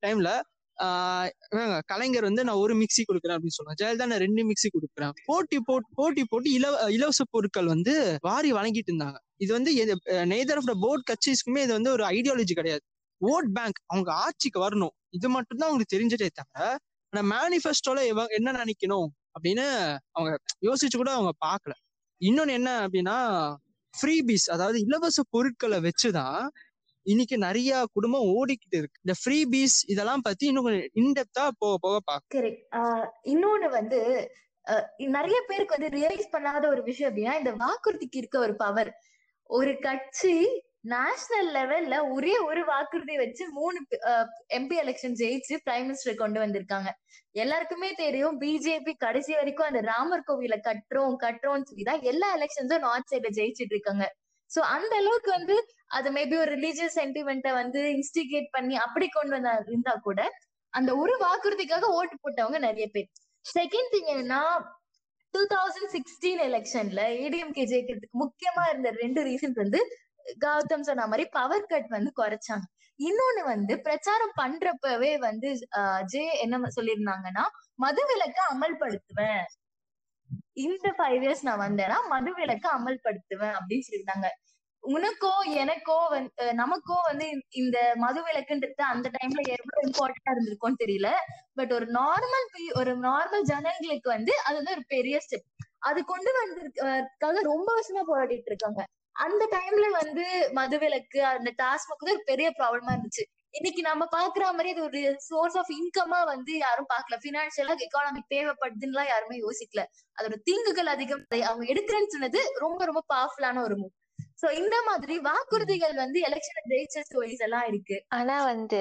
டைம்ல ஆஹ் இவங்க கலைஞர் வந்து நான் ஒரு மிக்ஸி கொடுக்குறேன் அப்படின்னு சொல்லுவாங்க ஜெயலலிதா நான் ரெண்டு மிக்ஸி கொடுக்குறேன் போட்டி போட்டு போட்டி போட்டு இலவ இலவச பொருட்கள் வந்து வாரி வழங்கிட்டு இருந்தாங்க இது வந்து நெய்தர் ஆஃப் த போர்ட் கட்சிஸ்க்குமே இது வந்து ஒரு ஐடியாலஜி கிடையாது ஓட் பேங்க் அவங்க ஆட்சிக்கு வரணும் இது மட்டும் தான் அவங்களுக்கு தெரிஞ்சதே தவிர ஆனா மேனிஃபெஸ்டோல என்ன நினைக்கணும் அப்படின்னு அவங்க யோசிச்சு கூட அவங்க பார்க்கல இன்னொன்னு என்ன அப்படின்னா ஃப்ரீபீஸ் அதாவது இலவச பொருட்களை வச்சுதான் இன்னைக்கு நிறைய குடும்பம் ஓடிக்கிட்டு இருக்கு இந்த ஃப்ரீபீஸ் இதெல்லாம் பத்தி இன்னும் கொஞ்சம் இன்டெப்தா போக போக பார்க்க கரெக்ட் இன்னொன்னு வந்து அஹ் நிறைய பேருக்கு வந்து ரியலைஸ் பண்ணாத ஒரு விஷயம் அப்படின்னா இந்த வாக்குறுதிக்கு இருக்க ஒரு பவர் ஒரு கட்சி நேஷனல் லெவல்ல ஒரே ஒரு வாக்குறுதி வச்சு மூணு எம்பி எலெக்ஷன் ஜெயிச்சு பிரைம் மினிஸ்டர் கொண்டு வந்திருக்காங்க எல்லாருக்குமே தெரியும் பிஜேபி கடைசி வரைக்கும் அந்த ராமர் கோவில கட்டுறோம் கட்டுறோம்னு சொல்லி தான் எல்லா எலெக்ஷன்ஸும் நார்த் சைட்ல ஜெயிச்சிட்டு இருக்காங்க சோ அந்த அளவுக்கு வந்து அது மேபி ஒரு ரிலீஜியஸ் சென்டிமெண்ட்டை வந்து இன்ஸ்டிகேட் பண்ணி அப்படி கொண்டு வந்தா இருந்தா கூட அந்த ஒரு வாக்குறுதிக்காக ஓட்டு போட்டவங்க நிறைய பேர் செகண்ட் திங் என்னன்னா டூ தௌசண்ட் சிக்ஸ்டீன் எலெக்ஷன்ல ஏடிஎம்கே ஜெயிக்கிறதுக்கு முக்கியமா இருந்த ரெண்டு ரீசன்ஸ் வந்து கௌதம் சொன்ன மாதிரி பவர் கட் வந்து குறைச்சாங்க இன்னொன்னு வந்து பிரச்சாரம் பண்றப்பவே வந்து ஜே என்ன சொல்லியிருந்தாங்கன்னா மது விலக்கு அமல்படுத்துவேன் இந்த ஃபைவ் இயர்ஸ் நான் வந்தேன்னா மது விலக்கு அமல்படுத்துவேன் அப்படின்னு சொல்லியிருந்தாங்க உனக்கோ எனக்கோ வந்து நமக்கோ வந்து இந்த மது விலக்குன்றது அந்த டைம்ல எவ்வளவு இம்பார்ட்டன்டா இருந்திருக்கும்னு தெரியல பட் ஒரு நார்மல் ஒரு நார்மல் ஜனங்களுக்கு வந்து அது வந்து ஒரு பெரிய ஸ்டெப் அது கொண்டு வந்திருக்காக ரொம்ப வருஷமா போராடிட்டு இருக்காங்க அந்த டைம்ல வந்து மதுவிலக்கு அந்த டாஸ்மாக் வந்து ஒரு பெரிய ப்ராப்ளமா இருந்துச்சு இன்னைக்கு நம்ம பாக்குற மாதிரி அது ஒரு சோர்ஸ் ஆஃப் இன்கமா வந்து யாரும் பாக்கல பினான்சியலா எக்கானமிக் தேவைப்படுதுன்னு யாருமே யோசிக்கல அதோட தீங்குகள் அதிகம் அவங்க எடுக்கிறேன்னு சொன்னது ரொம்ப ரொம்ப பவர்ஃபுல்லான ஒரு மூவ் சோ இந்த மாதிரி வாக்குறுதிகள் வந்து எலெக்ஷன் ஜெயிச்ச ஸ்டோரிஸ் எல்லாம் இருக்கு ஆனா வந்து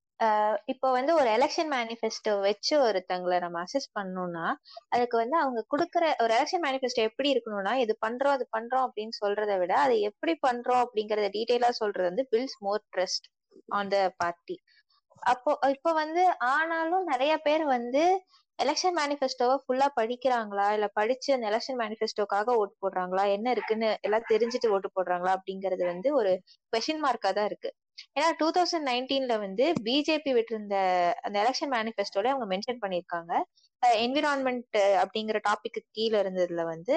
இப்போ வந்து ஒரு எலெக்ஷன் மேனிஃபெஸ்டோ வச்சு ஒருத்தங்களை நம்ம அசஸ் பண்ணோம்னா அதுக்கு வந்து அவங்க கொடுக்குற ஒரு எலெக்ஷன் மேனிஃபெஸ்டோ எப்படி இருக்கணும்னா இது பண்றோம் அது பண்றோம் அப்படின்னு சொல்றதை விட அதை எப்படி பண்றோம் அப்படிங்கறத டீட்டெயிலா சொல்றது வந்து builds more trust on the party அப்போ இப்போ வந்து ஆனாலும் நிறைய பேர் வந்து எலெக்ஷன் மேனிஃபெஸ்டோவை ஃபுல்லா படிக்கிறாங்களா இல்ல படிச்சு அந்த எலெக்ஷன் மேனிஃபெஸ்டோக்காக ஓட்டு போடுறாங்களா என்ன இருக்குன்னு எல்லாம் தெரிஞ்சுட்டு ஓட்டு போடுறாங்களா அப்படிங்கறது வந்து ஒரு கொஸ்டின் மார்க்கா தான் இருக்கு ஏன்னா டூ தௌசண்ட் நைன்டீன்ல வந்து பிஜேபி விட்டிருந்த அந்த எலெக்ஷன் மேனிஃபெஸ்டோல அவங்க மென்ஷன் பண்ணிருக்காங்க என்விரான்மெண்ட் அப்படிங்கிற டாபிக்கு கீழே இருந்ததுல வந்து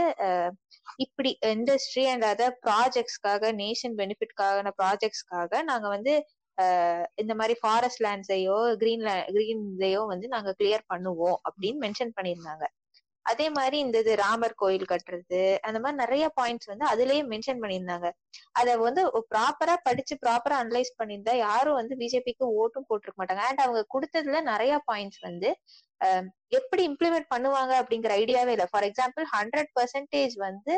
இப்படி இண்டஸ்ட்ரி அண்ட் அதர் ப்ராஜெக்ட்ஸ்க்காக நேஷன் பெனிஃபிட்கான ப்ராஜெக்ட்ஸ்க்காக நாங்க வந்து இந்த மாதிரி ஃபாரஸ்ட் லேண்ட்ஸையோ கிரீன் கிரீன்ஸையோ வந்து நாங்க கிளியர் பண்ணுவோம் அப்படின்னு மென்ஷன் பண்ணியிருந்தாங்க அதே மாதிரி இந்த இது ராமர் கோயில் கட்டுறது அந்த மாதிரி நிறைய பாயிண்ட்ஸ் வந்து அதுலயே மென்ஷன் பண்ணியிருந்தாங்க அத வந்து ப்ராப்பரா படிச்சு ப்ராப்பரா அனலைஸ் பண்ணியிருந்தா யாரும் வந்து பிஜேபிக்கு ஓட்டும் போட்டிருக்க மாட்டாங்க அண்ட் அவங்க கொடுத்ததுல நிறைய பாயிண்ட்ஸ் வந்து எப்படி இம்ப்ளிமெண்ட் பண்ணுவாங்க அப்படிங்கிற ஐடியாவே இல்லை ஃபார் எக்ஸாம்பிள் ஹண்ட்ரட் பர்சன்டேஜ் வந்து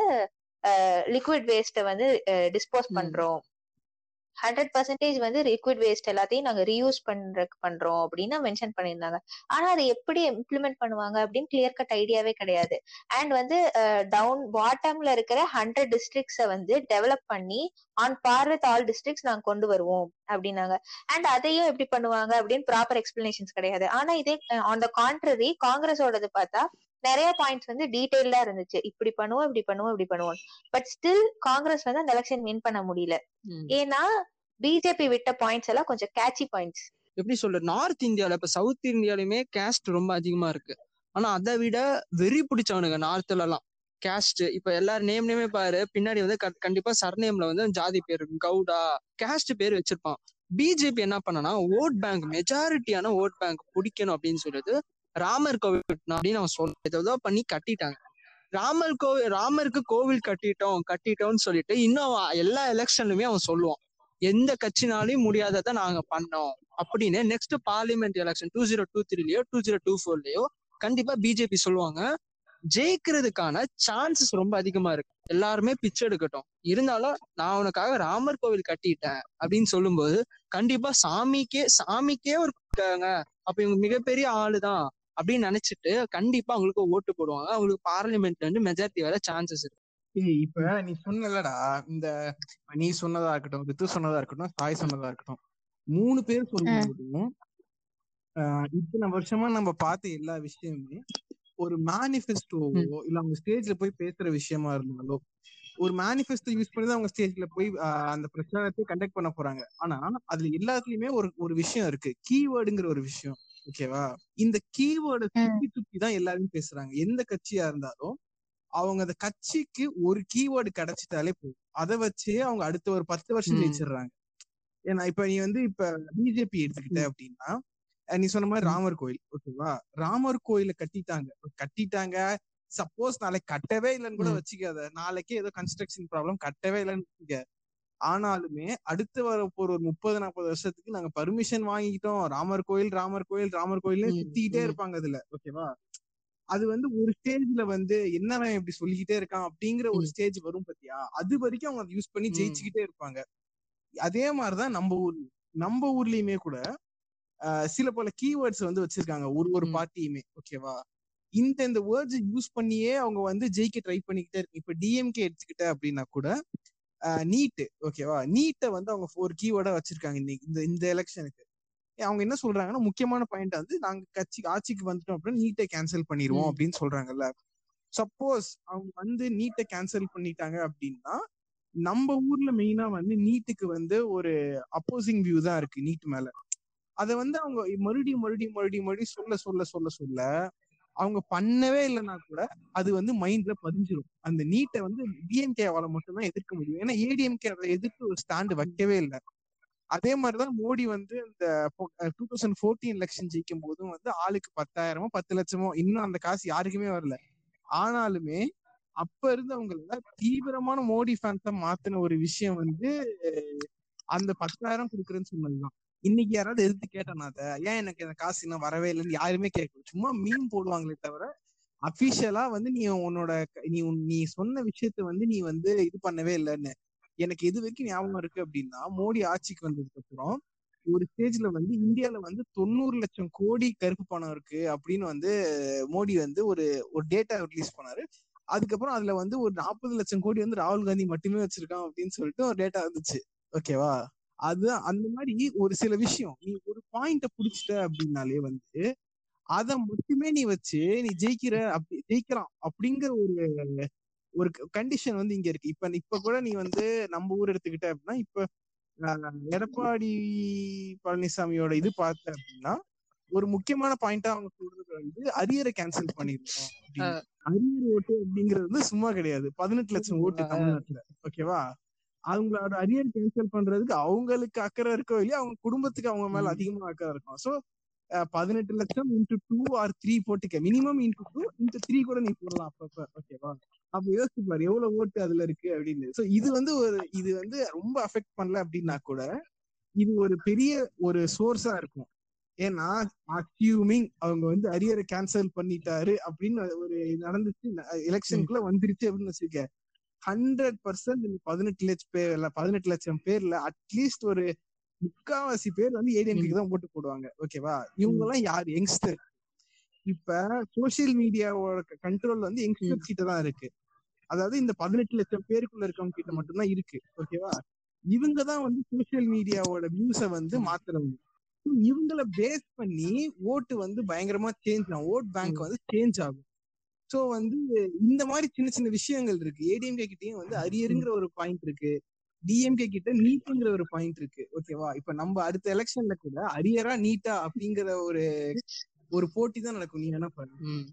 லிக்விட் வேஸ்ட்டை வந்து டிஸ்போஸ் பண்றோம் ஹண்ட்ரட் பர்சன்டேஜ் வந்து லிக்விட் வேஸ்ட் எல்லாத்தையும் நாங்க ரீயூஸ் பண்ற பண்றோம் அப்படின்னு மென்ஷன் பண்ணியிருந்தாங்க ஆனா அதை எப்படி இம்ப்ளிமெண்ட் பண்ணுவாங்க அப்படின்னு கிளியர் கட் ஐடியாவே கிடையாது அண்ட் வந்து டவுன் பாட்டம்ல இருக்கிற ஹண்ட்ரட் டிஸ்ட்ரிக்ட்ஸை வந்து டெவலப் பண்ணி on par with all districts நாங்க கொண்டு வருவோம் அப்படின்னாங்க அண்ட் அதையும் எப்படி பண்ணுவாங்க அப்படின்னு ப்ராப்பர் எக்ஸ்பிளனேஷன்ஸ் கிடையாது ஆனா இதே ஆன் த கான்ட்ரரி காங்கிரஸோடது பார்த்தா நிறைய பாயிண்ட்ஸ் வந்து டீடைல்டா இருந்துச்சு இப்படி பண்ணுவோம் இப்படி பண்ணுவோம் இப்படி பண்ணுவோம் பட் ஸ்டில் காங்கிரஸ் வந்து அந்த எலெக்ஷன் வின் பண்ண முடியல ஏன்னா பிஜேபி விட்ட பாயிண்ட்ஸ் எல்லாம் கொஞ்சம் கேட்சி பாயிண்ட்ஸ் எப்படி சொல்ற நார்த் இந்தியால இப்ப சவுத் இந்தியாலயுமே கேஸ்ட் ரொம்ப அதிகமா இருக்கு ஆனா அதை விட வெறி பிடிச்சவனுங்க நார்த்ல எல்லாம் கேஸ்ட் இப்ப எல்லாரும் நேம் நேமே பாரு பின்னாடி வந்து கண்டிப்பா சர்நேம்ல வந்து ஜாதி பேர் இருக்கும் கவுடா கேஸ்ட் பேர் வச்சிருப்பான் பிஜேபி என்ன பண்ணனா ஓட் பேங்க் மெஜாரிட்டியான ஓட் பேங்க் பிடிக்கணும் அப்படின்னு சொல்லிட்டு ராமர் கோவில் கட்டணும் அப்படின்னு அவன் சொல்ல ஏதோ பண்ணி கட்டிட்டாங்க ராமர் கோவில் ராமருக்கு கோவில் கட்டிட்டோம் கட்டிட்டோம்னு சொல்லிட்டு இன்னும் எல்லா எலெக்ஷன்லுமே அவன் சொல்லுவான் எந்த கட்சினாலையும் முடியாததை நாங்க பண்ணோம் அப்படின்னு next parliament election two zero two த்ரீலயோ டூ ஜீரோ டூ ஃபோர்லயோ கண்டிப்பா பிஜேபி சொல்லுவாங்க ஜெயிக்கிறதுக்கான சான்சஸ் ரொம்ப அதிகமா இருக்கு எல்லாருமே பிச்சை எடுக்கட்டும் இருந்தாலும் நான் உனக்காக ராமர் கோவில் கட்டிட்டேன் அப்படின்னு சொல்லும்போது கண்டிப்பா சாமிக்கே சாமிக்கே ஒரு அப்ப இவங்க மிகப்பெரிய ஆளுதான் அப்படின்னு நினைச்சிட்டு கண்டிப்பா அவங்களுக்கு ஓட்டு போடுவாங்க அவங்களுக்கு பார்லிமெண்ட்ல வந்து மெஜாரிட்டி வர சான்சஸ் இருக்கு ஏய் இப்ப நீ சொன்னலடா இந்த நீ சொன்னதா இருக்கட்டும் ரித்து சொன்னதா இருக்கட்டும் சாய் சொன்னதா இருக்கட்டும் மூணு பேர் சொல்லும்போதும் இத்தனை வருஷமா நம்ம பார்த்த எல்லா விஷயமுமே ஒரு மேனிஃபெஸ்டோவோ இல்ல அவங்க ஸ்டேஜ்ல போய் பேசுற விஷயமா இருந்தாலோ ஒரு மேனிஃபெஸ்டோ யூஸ் பண்ணி தான் அவங்க ஸ்டேஜ்ல போய் ஆஹ், அந்த பிரச்சாரத்தை கண்டக்ட் பண்ண போறாங்க ஆனா அதுல எல்லாத்துலயுமே ஒரு ஒரு விஷயம் இருக்கு கீவேர்டுங்கிற ஒரு விஷயம் ஓகேவா இந்த கீவேர்டை சுத்தி சுத்தி தான் எல்லாரும் பேசுறாங்க எந்த கட்சியா இருந்தாலும் அவங்க அந்த கட்சிக்கு ஒரு கீவேர்டு கிடைச்சிட்டாலே போதும் அதை வச்சே அவங்க அடுத்த ஒரு பத்து வருஷம் ம். ஜெயிச்சிடுறாங்க ஏன்னா இப்ப நீ வந்து இப்ப பிஜேபி எடுத்துக்கிட்ட அப்படின்னா அஹ் நீ சொன்ன மாதிரி ம். ராமர் கோயில் ஓகேவா ராமர் கோயில கட்டிட்டாங்க கட்டிட்டாங்க சப்போஸ் நாளைக்கு கட்டவே இல்லைன்னு கூட ம். வச்சுக்காத நாளைக்கே ஏதோ கன்ஸ்ட்ரக்ஷன் ப்ராப்ளம் கட்டவே இல்லைன்னு வச்சுக்க ஆனாலுமே அடுத்து வர போற ஒரு முப்பது நாற்பது வருஷத்துக்கு நாங்க பர்மிஷன் வாங்கிக்கிட்டோம் ராமர் கோயில் ராமர் கோயில் ராமர் கோயில்னு ம், சுத்திக்கிட்டே ம். இருப்பாங்க அதுல ஓகேவா அது வந்து ஒரு ஸ்டேஜ்ல வந்து என்னவன் இப்படி சொல்லிக்கிட்டே இருக்கான் அப்படிங்கிற ஒரு ம். ஸ்டேஜ் வரும் பாத்தியா அது வரைக்கும் அவங்க அதை யூஸ் பண்ணி ம். ஜெயிச்சுக்கிட்டே இருப்பாங்க அதே மாதிரிதான் நம்ம ஊர் நம்ம ஊர்லயுமே கூட ஆஹ், சில பல கீவேர்ட்ஸ் வந்து வச்சிருக்காங்க ஒரு ஒரு ம். பார்ட்டியுமே ஓகேவா இந்த இந்த வேர்ட்ஸ் யூஸ் பண்ணியே அவங்க வந்து ஜெயிக்க ட்ரை பண்ணிக்கிட்டே இருக்கு இப்ப டிஎம்கே எடுத்துக்கிட்ட அப்படின்னா கூட நீட் ஓகேவா நீட்டை வந்து அவங்க ஒரு கீவேர்டா வச்சிருக்காங்க இன்னைக்கு இந்த இந்த எலெக்ஷனுக்கு அவங்க என்ன சொல்றாங்கன்னா முக்கியமான பாயிண்ட் வந்து நாங்க கட்சி ஆட்சிக்கு வந்துட்டோம் அப்படின்னா நீட்டை கேன்சல் பண்ணிடுவோம் ம். அப்படின்னு சொல்றாங்கல்ல சப்போஸ் அவங்க வந்து நீட்டை கேன்சல் பண்ணிட்டாங்க அப்படின்னா நம்ம ஊர்ல மெயினா வந்து நீட்டுக்கு வந்து ஒரு அப்போசிங் வியூ தான் இருக்கு நீட் மேல அத வந்து அவங்க மறுபடியும் மறுபடியும் மறுபடியும் மறுபடியும் சொல்ல சொல்ல சொல்ல சொல்ல அவங்க பண்ணவே இல்லைன்னா கூட அது வந்து மைண்ட்ல பதிஞ்சிரும் அந்த நீட்டை வந்து டிஎம்கேவால மட்டும்தான் எதிர்க்க முடியும் ஏன்னா ஏடிஎம்கே அதை எதிர்த்து ஒரு ஸ்டாண்டு வைக்கவே இல்லை அதே மாதிரிதான் மோடி வந்து இந்த டூ தௌசண்ட் ஃபோர்டீன் எலெக்ஷன் ஜெயிக்கும் போதும் வந்து ஆளுக்கு பத்தாயிரமோ பத்து லட்சமோ இன்னும் அந்த காசு யாருக்குமே வரல ஆனாலுமே அப்ப இருந்தவங்கள தீவிரமான மோடி ஃபேன்ஸா மாத்தின ஒரு விஷயம் வந்து அஹ், அந்த பத்தாயிரம் கொடுக்குறேன்னு சொன்னதுதான் இன்னைக்கு யாராவது எதிர்த்து கேட்டானா அதை ஏன் எனக்கு அந்த காசு இன்னும் வரவே இல்லைன்னு யாருமே கேட்கல சும்மா மீன் போடுவாங்களே தவிர அபிஷியலா வந்து நீ உன்னோட க- நீ உன்- நீ சொன்ன விஷயத்த வந்து நீ வந்து இது பண்ணவே இல்லைன்னு எனக்கு எது வரைக்கும் ஞாபகம் இருக்கு அப்படின்னா மோடி ஆட்சிக்கு வந்ததுக்கு அப்புறம் ஒரு ஸ்டேஜ்ல வந்து இந்தியால வந்து தொண்ணூறு லட்சம் கோடி கருப்பு பணம் இருக்கு அப்படின்னு வந்து மோடி வந்து ஒரு ஒரு டேட்டா ரிலீஸ் பண்ணாரு அதுக்கப்புறம் அதுல வந்து ஒரு நாற்பது லட்சம் கோடி வந்து ராகுல் காந்தி மட்டுமே வச்சிருக்கான் அப்படின்னு சொல்லிட்டு ஒரு டேட்டா வந்துச்சு ஓகேவா அது அந்த மாதிரி ஒரு சில விஷயம் நீ ஒரு பாயிண்ட புடிச்சிட்ட அப்படின்னாலே வந்து அத மட்டுமே நீ வச்சு நீ ஜெயிக்கிற அப்படி ஜெயிக்கலாம் அப்படிங்கிற ஒரு ஒரு கண்டிஷன் வந்து இங்க இருக்கு இப்ப இப்ப கூட நீ வந்து நம்ம ஊர் எடுத்துக்கிட்ட அப்படின்னா இப்ப ஆஹ், எடப்பாடி பழனிசாமியோட இது பார்த்த அப்படின்னா ஒரு முக்கியமான பாயிண்டா அவங்க சொல்றது வந்து அரியரை கேன்சல் பண்ணிருக்கோம் அப்படின்னு அரியர் ஓட்டு அப்படிங்கிறது வந்து சும்மா கிடையாது பதினெட்டு லட்சம் ஓட்டு தமிழ்நாட்டுல ஓகேவா அவங்களோட அரியர் கேன்சல் பண்றதுக்கு அவங்களுக்கு அக்கறை இருக்கோ இல்லையா அவங்க குடும்பத்துக்கு அவங்க மேல ம். அதிகமா அக்கறை இருக்கும் சோ பதினெட்டு லட்சம் இன்டூ டூ ஆர் த்ரீ போட்டுக்க minimum into two into three கூட நீ போடலாம் அப்பப்ப ஓகேவா அப்ப யோசிச்சு பாரு எவ்வளவு ஓட்டு அதுல இருக்கு அப்படின்னு சோ இது வந்து ஒரு இது வந்து ரொம்ப அஃபெக்ட் பண்ணல அப்படின்னா கூட இது ஒரு பெரிய ஒரு சோர்ஸா இருக்கும் ஏன்னா அக்யூமிங் அவங்க வந்து அரியரை கேன்சல் பண்ணிட்டாரு அப்படின்னு ஒரு நடந்துச்சு எலெக்ஷனுக்குள்ள வந்துருச்சு அப்படின்னு வச்சுக்க ஹண்ட்ரட் பர்சன்ட் இந்த பதினெட்டு லட்சம் பேர் இல்ல பதினெட்டு லட்சம் பேர்ல அட்லீஸ்ட் ஒரு முக்காவாசி பேர் வந்து ஏடிஎம்கே தான் ஓட்டு போடுவாங்க ஓகேவா இவங்க எல்லாம் யார் யங்ஸ்டர் இப்ப சோசியல் மீடியாவோட கண்ட்ரோல் வந்து யங்ஸ்டர் கிட்ட தான் இருக்கு அதாவது இந்த பதினெட்டு லட்சம் பேருக்குள்ள இருக்கவங்க கிட்ட மட்டும்தான் இருக்கு ஓகேவா இவங்க தான் வந்து சோசியல் மீடியாவோட வியூஸ வந்து மாத்துறவங்க So, இவங்கள பேஸ் பண்ணி ஓட்டு வந்து பயங்கரமா சேஞ்ச் ஆகும் ஓட் பேங்க் வந்து சேஞ்ச் ஆகும் சோ வந்து இந்த மாதிரி சின்ன சின்ன விஷயங்கள் இருக்கு ஏடிஎம்கே கிட்டயும் வந்து அரியருங்கிற ஒரு பாயிண்ட் இருக்கு டிஎம்கே கிட்ட நீட்டுங்கிற ஒரு பாயிண்ட் இருக்கு ஓகேவா இப்ப நம்ம அடுத்த எலெக்ஷன்ல கூட அரியரா நீட்டா அப்படிங்கிற ஒரு ஒரு போட்டி தான் நடக்கும் நீ என்ன பாரு ம்.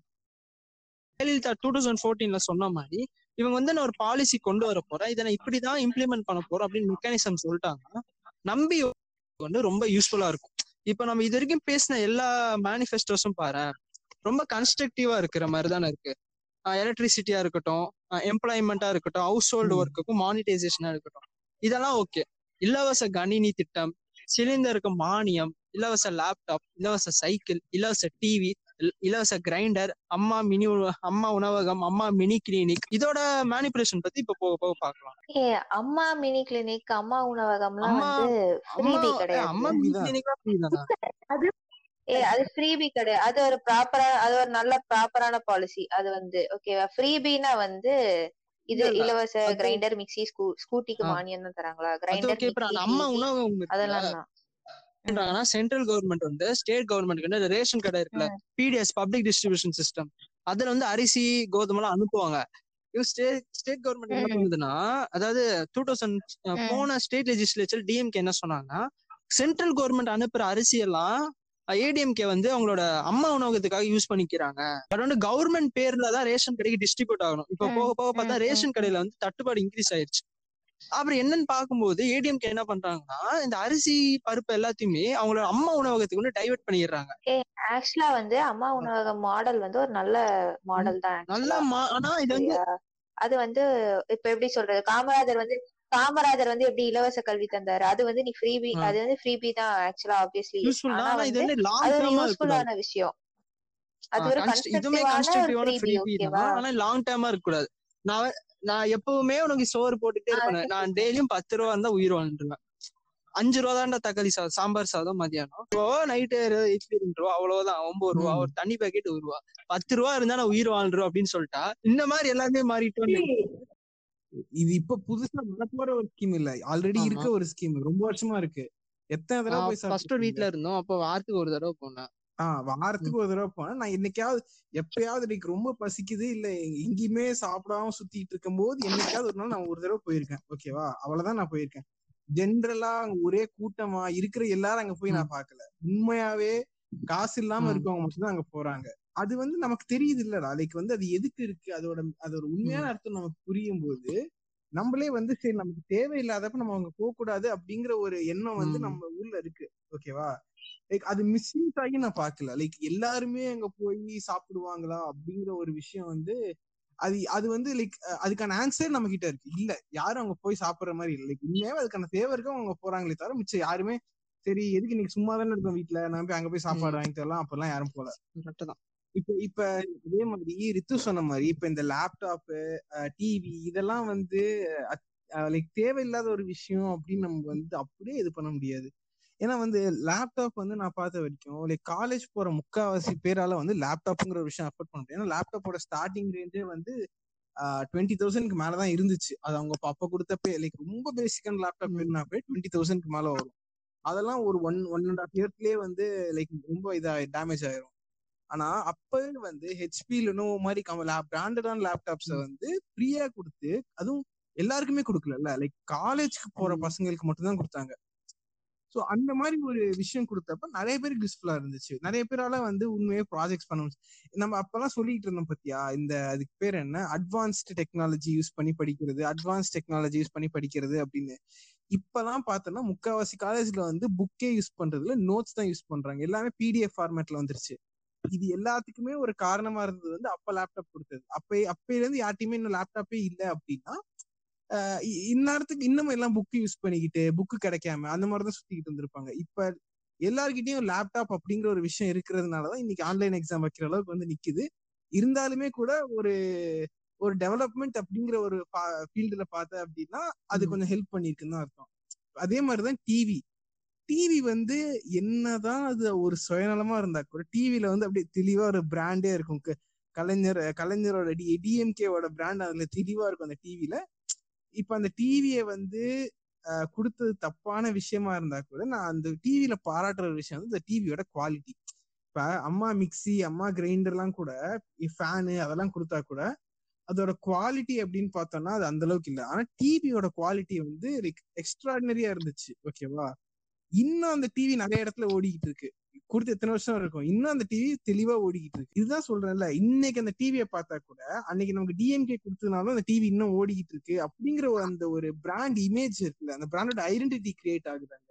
ஜெயலலிதா டூ தௌசண்ட் ஃபோர்டீன்ல சொன்ன மாதிரி இவங்க வந்து நான் ஒரு பாலிசி கொண்டு வர போறேன் இதை நான் இப்படிதான் இம்ப்ளிமெண்ட் பண்ண போறோம் அப்படின்னு மெக்கானிசம் சொல்லிட்டாங்கன்னா நம்பி வந்து ரொம்ப யூஸ்ஃபுல்லா இருக்கும் இப்ப நம்ம இது வரைக்கும் பேசின எல்லா மேனிஃபெஸ்டோஸும் பாரு ரொம்ப கன்ஸ்ட்ரக்டிவா இருக்கிற மாதிரி தானே இருக்கு எலக்ட்ரிசிட்டியா இருக்கட்டும் எம்ப்ளாய்மெண்டா இருக்கட்டும் ஹவுஸ் ஹோல்டு ம். ஒர்க்குக்கும் மானிட்டைசேஷனா இருக்கட்டும் இதெல்லாம் ஓகே இலவச கணினி திட்டம் சிலிண்டருக்கு மானியம் இலவச லேப்டாப் இலவச சைக்கிள் இலவச டிவி இலவச கிரைண்டர் அம்மா மினி உண- அம்மா உணவகம் அம்மா மினி கிளினிக் இதோட மேனிபுலேஷன் பத்தி இப்ப போக போக பார்க்கலாம் ஏ அம்மா மினி கிளினிக் அம்மா உணவகம்லாம் அம்மா வந்து அம்மா ஃப்ரீபி கிடையாது அம்மா மினி இதுதான். கிளினிக்லாம் ஃப்ரீ தானே ஏ அது ஃப்ரீபி கிடையாது அது ஒரு ப்ராப்பரா அது ஒரு நல்ல ப்ராப்பரான பாலிசி அது வந்து ஓகேவா ஃப்ரீபினா வந்து இது இல்ல, இல்ல. இலவச அது- கிரைண்டர் மிக்ஸி ஸ்கூட்டிக்கு ஆ. மானியம் தான் தராங்களா அது கிரைண்டர் ஓகே இப்ப அந்த அம்மா உணவகம் இருக்குல்ல, அதெல்லாம் தான் பண்றாங்கன்னா சென்ட்ரல் கவர்மெண்ட் வந்து ஸ்டேட் கவர்மெண்ட்க்கு வந்து ரேஷன் கடை இருக்குல்ல பிடிஎஸ் பப்ளிக் டிஸ்ட்ரிபியூஷன் சிஸ்டம் அதுல வந்து அரிசி கோதுமை எல்லாம் அனுப்புவாங்க இவங்க ஸ்டேட் ஸ்டேட் கவர்மெண்ட் என்ன ம். பண்ணுதுன்னா அதாவது டூ தௌசண்ட் ம். போன ஸ்டேட் லெஜிஸ்லேச்சர் டிஎம்கே என்ன சொன்னாங்கன்னா சென்ட்ரல் கவர்மெண்ட் அனுப்புற அரிசியெல்லாம் ஏடிஎம்கே வந்து அவங்களோட அம்மா உணவகத்துக்காக யூஸ் பண்ணிக்கிறாங்க பட் வந்து கவர்மெண்ட் பேர்ல தான் ரேஷன் கடைக்கு டிஸ்ட்ரிபியூட் ஆகணும் இப்போ ம், போக போக பார்த்தா ம், ம், ரேஷன் கடையில வந்து தட்டுப்பாடு இன்க்ரீஸ் ஆயிருச்சு அப்புறம் என்னன்னு பார்க்கும்போது ஏடிஎம்கே என்ன பண்றாங்கன்னா இந்த அரிசி பருப்பு எல்லாத்தையுமே அவங்களோட அம்மா உணவகத்துக்கு வந்து டைவர்ட் பண்ணிடுறாங்க ஆக்சுவலா வந்து அம்மா உணவக மாடல் வந்து ஒரு நல்ல மாடல் தான் நல்லா actually. மா- ஆனா இது வந்து சரியா? அது வந்து இப்ப எப்படி சொல்றது காமராஜர் வந்து காமராஜர் வந்து எப்படி இலவச கல்வி தந்தாரு அது வந்து நீ ஃப்ரீபி ஆ. அது வந்து ஃப்ரீபி தான் ஆக்சுவலா ஆப்வியஸ்லி யூஸ்ஃபுல் ஆனா தான் ஆனா இது வந்து வந்து லாங் அது ஒரு டேர்மா இருக்கக்கூடாது யூஸ்ஃபுல்லான விஷயம் அது ஒரு இதுவுமே கன்ஸ்ட்ரக்டிவான ஒரு கன்ஸ்ட்ரக்டிவான ஃப்ரீபி ஃப்ரீ ஓகேவா தான் ஆனா லாங் டேர்மா இருக்கக்கூடாது நான் நான் எப்பவுமே உனக்கு சோறு போட்டுட்டே இருப்பேன் நான் டெய்லியும் பத்து ரூபா இருந்தா உயிர் வாழ்ந்துருவேன் அஞ்சு ரூபா தான்டா தக்காளி சாதம் சாம்பார் சாதம் மதியானம் இப்போ நைட்டு இட்லி ரெண்டு ரூபா அவ்வளவுதான் ஒன்பது ரூபா ம். ஒரு தண்ணி பாக்கெட் ஒரு ரூபா பத்து ரூபா இருந்தா நான் உயிர் வாழ்றோம் அப்படின்னு சொல்லிட்டா இந்த மாதிரி எல்லாமே மாறிட்டோம் இது இப்ப புதுசா வரப்போற ஒரு ஸ்கீம் இல்ல ஆல்ரெடி ஆமா. இருக்க ஒரு ஸ்கீம் ரொம்ப வருஷமா இருக்கு எத்தனை தடவை போய் ஃபர்ஸ்ட் ஒரு வீட்ல இருந்தோம் அப்போ வாரத்துக்கு ஒரு தடவை போனேன் ஆஹ் வாரத்துக்கு ஒரு தடவை போனேன் நான் என்னைக்காவது எப்பயாவது எனக்கு ரொம்ப பசிக்குது இல்ல எங்கேயுமே சாப்பிடாம சுத்திட்டு இருக்கும் போது என்னைக்காவது ஒரு நாள் நான் ஒரு தடவை போயிருக்கேன் ஓகேவா அவ்வளவுதான் நான் போயிருக்கேன் ஜென்ரலா அங்க ஒரே கூட்டமா இருக்கிற எல்லாரும் அங்க போய் நான் பார்க்கல உண்மையாவே காசு இல்லாம ம். இருக்கவங்க மட்டும்தான் அங்க போறாங்க அது வந்து நமக்கு தெரியுது இல்லடா லைக் வந்து அது எதுக்கு இருக்கு அதோட அதோட உண்மையான அர்த்தம் நமக்கு புரியும் போது நம்மளே வந்து சரி நமக்கு தேவையில்லாதப்ப நம்ம அங்க போக கூடாது அப்படிங்கிற ஒரு எண்ணம் வந்து ம். நம்ம ஊர்ல இருக்கு ஓகேவா லைக் அது மிஸ்யூஸ் ஆகி நான் பார்க்கல லைக் எல்லாருமே அங்க போய் சாப்பிடுவாங்களா அப்படிங்கிற ஒரு விஷயம் வந்து அது அது வந்து லைக் அதுக்கான ஆன்சர் நம்ம கிட்ட இருக்கு இல்ல யாரும் அங்க போய் சாப்பிடுற மாதிரி இல்லை லைக் உண்மையாவே அதுக்கான தேவை இருக்கு அவங்க போறாங்களே தவிர மிச்சம் யாருமே சரி எதுக்கு இன்னைக்கு சும்மா தானே இருக்கோம் வீட்டுல நான் போய் அங்க போய் சாப்பாடு ம். வாங்கி தரலாம் அப்பெல்லாம் யாரும் போல கரெக்ட் தான் இப்ப இப்ப இதே மாதிரி ரித்து சொன்ன மாதிரி இப்ப இந்த லேப்டாப் டிவி இதெல்லாம் வந்து லைக் தேவையில்லாத ஒரு விஷயம் அப்படின்னு நம்ம வந்து அப்படியே இது பண்ண முடியாது ஏன்னா வந்து லேப்டாப் வந்து நான் பார்த்த வரைக்கும் லைக் காலேஜ் போற முக்காவாசி பேரால வந்து லேப்டாப்ங்கிற ஒரு விஷயம் அஃபோர்ட் பண்ண முடியும் ஏன்னா லேப்டாப்போட ஸ்டார்டிங் ரேஞ்சே வந்து டுவெண்ட்டி தௌசண்ட்க்கு மேலதான் இருந்துச்சு அது அவங்க அப்ப கொடுத்தப்ப லைக் ரொம்ப பேசிக்கான லேப்டாப் ம். வேணும்னா போய் டுவெண்ட்டி தௌசண்ட்க்கு மேல வரும் அதெல்லாம் ஒரு ஒன் ஒன் அண்ட் ஆஃப் இயர்ஸ்லயே வந்து லைக் ரொம்ப இதா டேமேஜ் ஆயிரும் ஆனா அப்பவே வந்து ஹெச்பி லெனோவோ மாதிரி பிராண்டடான லேப்டாப்ஸை ம். வந்து ஃப்ரீயா கொடுத்து அதுவும் எல்லாருக்குமே கொடுக்கல லைக் காலேஜ்க்கு போற ம். பசங்களுக்கு மட்டும்தான் கொடுத்தாங்க சோ அந்த மாதிரி ஒரு விஷயம் கொடுத்தப்ப நிறைய பேருக்கு யூஸ்ஃபுல்லா இருந்துச்சு நிறைய பேரால வந்து உண்மையே ப்ராஜெக்ட்ஸ் பண்ண முடிச்சு நம்ம அப்பெல்லாம் சொல்லிட்டு இருந்தோம் பத்தியா இந்த அதுக்கு பேர் என்ன அட்வான்ஸ்டு டெக்னாலஜி யூஸ் பண்ணி படிக்கிறது அட்வான்ஸ் டெக்னாலஜி யூஸ் பண்ணி படிக்கிறது அப்படின்னு இப்பெல்லாம் பார்த்தோம்னா முக்காவாசி காலேஜ்ல வந்து புக்கே யூஸ் பண்றதுல நோட்ஸ் தான் யூஸ் பண்றாங்க எல்லாமே பிடிஎஃப் ஃபார்மேட்ல வந்துருச்சு இது எல்லாத்துக்குமே ஒரு காரணமா இருந்தது வந்து அப்ப லேப்டாப் கொடுத்தது அப்ப அப்பையில இருந்து யார்ட்டையுமே இன்னும் லேப்டாப்பே இல்லை அப்படின்னா ஆஹ் இ- இந்நேரத்துக்கு இன்னமும் எல்லாம் புக் யூஸ் பண்ணிக்கிட்டு புக்கு கிடைக்காம அந்த மாதிரிதான் சுத்திக்கிட்டு இருந்திருப்பாங்க இப்ப எல்லார்கிட்டயும் லேப்டாப் அப்படிங்கிற ஒரு விஷயம் இருக்கிறதுனாலதான் இன்னைக்கு ஆன்லைன் எக்ஸாம் வைக்கிற அளவுக்கு வந்து நிக்குது இருந்தாலுமே கூட ஒரு ஒரு டெவலப்மெண்ட் அப்படிங்கிற ஒரு ஃபீல்டுல பார்த்த அப்படின்னா அது ம். கொஞ்சம் ஹெல்ப் பண்ணிருக்குன்னு தான் அர்த்தம் அதே மாதிரிதான் டிவி டிவி வந்து என்னதான் அது ஒரு சுயநலமா இருந்தா கூட டிவில வந்து அப்படியே தெளிவா ஒரு பிராண்டே இருக்கும் க- கலைஞர் கலைஞரோட டி டிஎம்கேவோட பிராண்ட் அதுல தெளிவா இருக்கும் அந்த டிவில இப்ப அந்த டிவியை வந்து அஹ், கொடுத்தது தப்பான விஷயமா இருந்தா கூட நான் அந்த டிவில பாராட்டுற ஒரு விஷயம் வந்து இந்த டிவியோட குவாலிட்டி இப்ப அம்மா மிக்ஸி அம்மா கிரைண்டர்லாம் கூட ஃபேனு அதெல்லாம் கொடுத்தா கூட அதோட குவாலிட்டி அப்படின்னு பார்த்தோம்னா அது அந்த அளவுக்கு இல்லை ஆனா டிவியோட குவாலிட்டி வந்து எக்ஸ்ட்ராடினரியா இருந்துச்சு ஓகேவா இன்னும் அந்த டிவி நிறைய இடத்துல ஓடிக்கிட்டு இருக்கு கொடுத்து எத்தனை வருஷம் இருக்கும் இன்னும் அந்த டிவி தெளிவா ஓடிக்கிட்டு இருக்கு இதுதான் சொல்றேன்ல இன்னைக்கு அந்த டிவியை பார்த்தா கூட அன்னைக்கு நமக்கு டிஎம்கே கொடுத்ததுனாலும் அந்த டிவி இன்னும் ஓடிக்கிட்டு இருக்கு அப்படிங்கிற ஒரு அந்த ஒரு பிராண்ட் இமேஜ் இருக்குல்ல அந்த பிராண்டோட ஐடென்டிட்டி கிரியேட் ஆகுதாங்க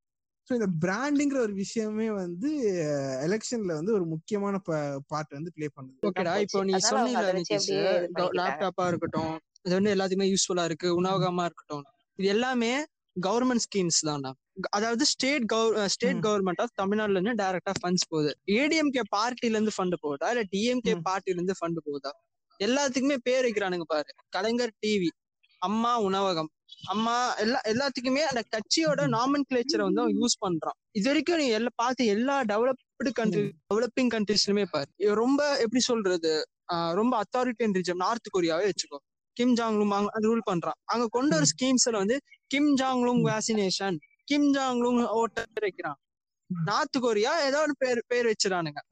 ஸோ இந்த பிராண்டுங்கிற ஒரு விஷயமே வந்து எலெக்ஷன்ல வந்து ஒரு முக்கியமான பார்ட் வந்து ப்ளே பண்ணுது ஓகேடா போச்சு. இப்போ நீ அதனால அவங்க சொன்னீங்கல்ல அதை வச்சு நிதிஷ் அப்படியே இது பண்ணிக்கிட்டாங்க. லேப்டாப்பா இருக்கட்டும் இது வந்து எல்லாத்துக்குமே யூஸ்ஃபுல்லா இருக்கு உணவகமா இருக்கட்டும் இது எல்லாமே கவர்மெண்ட் ஸ்கீம்ஸ் தான்டா அதாவது ஸ்டேட் கவர் ஸ்டேட் ம். கவர்மெண்ட் ஆஃப் தமிழ்நாடுல இருந்து டைரக்டா ஃபண்ட்ஸ் போகுது ஏடிஎம்கே பார்ட்டில இருந்து ஃபண்ட் போகுதா இல்ல டிஎம்கே ம். பார்ட்டில இருந்து ஃபண்ட் போகுதா எல்லாத்துக்குமே பேர் வைக்கிறானுங்க பாரு கலைஞர் டிவி அம்மா உணவகம் அம்மா எல்லா எல்லாத்துக்குமே அந்த கட்சியோட நாமன் கிளேச்சரை வந்து அவன் யூஸ் பண்றான் இது வரைக்கும் நீ எல்லாம் பார்த்து எல்லா டெவலப்டு கண்ட்ரி டெவலப்பிங் கண்ட்ரிஸ்லுமே பாரு இது ரொம்ப எப்படி சொல்றது ஆஹ் ரொம்ப அத்தாரிட்டியன் ரீஜன் நார்த் கொரியாவே வச்சுக்கோ கிம் ஜாங் லூம் அங்க ரூல் பண்றான் அங்க கொண்டு வர ஸ்கீம்ஸ்ல வந்து Kim Jong Un vaccination Kim Jong Un voter வைக்கிறான் நார்த் கொரியா ஏதோ ஒரு பேர் பேர் வச்சிடானுங்க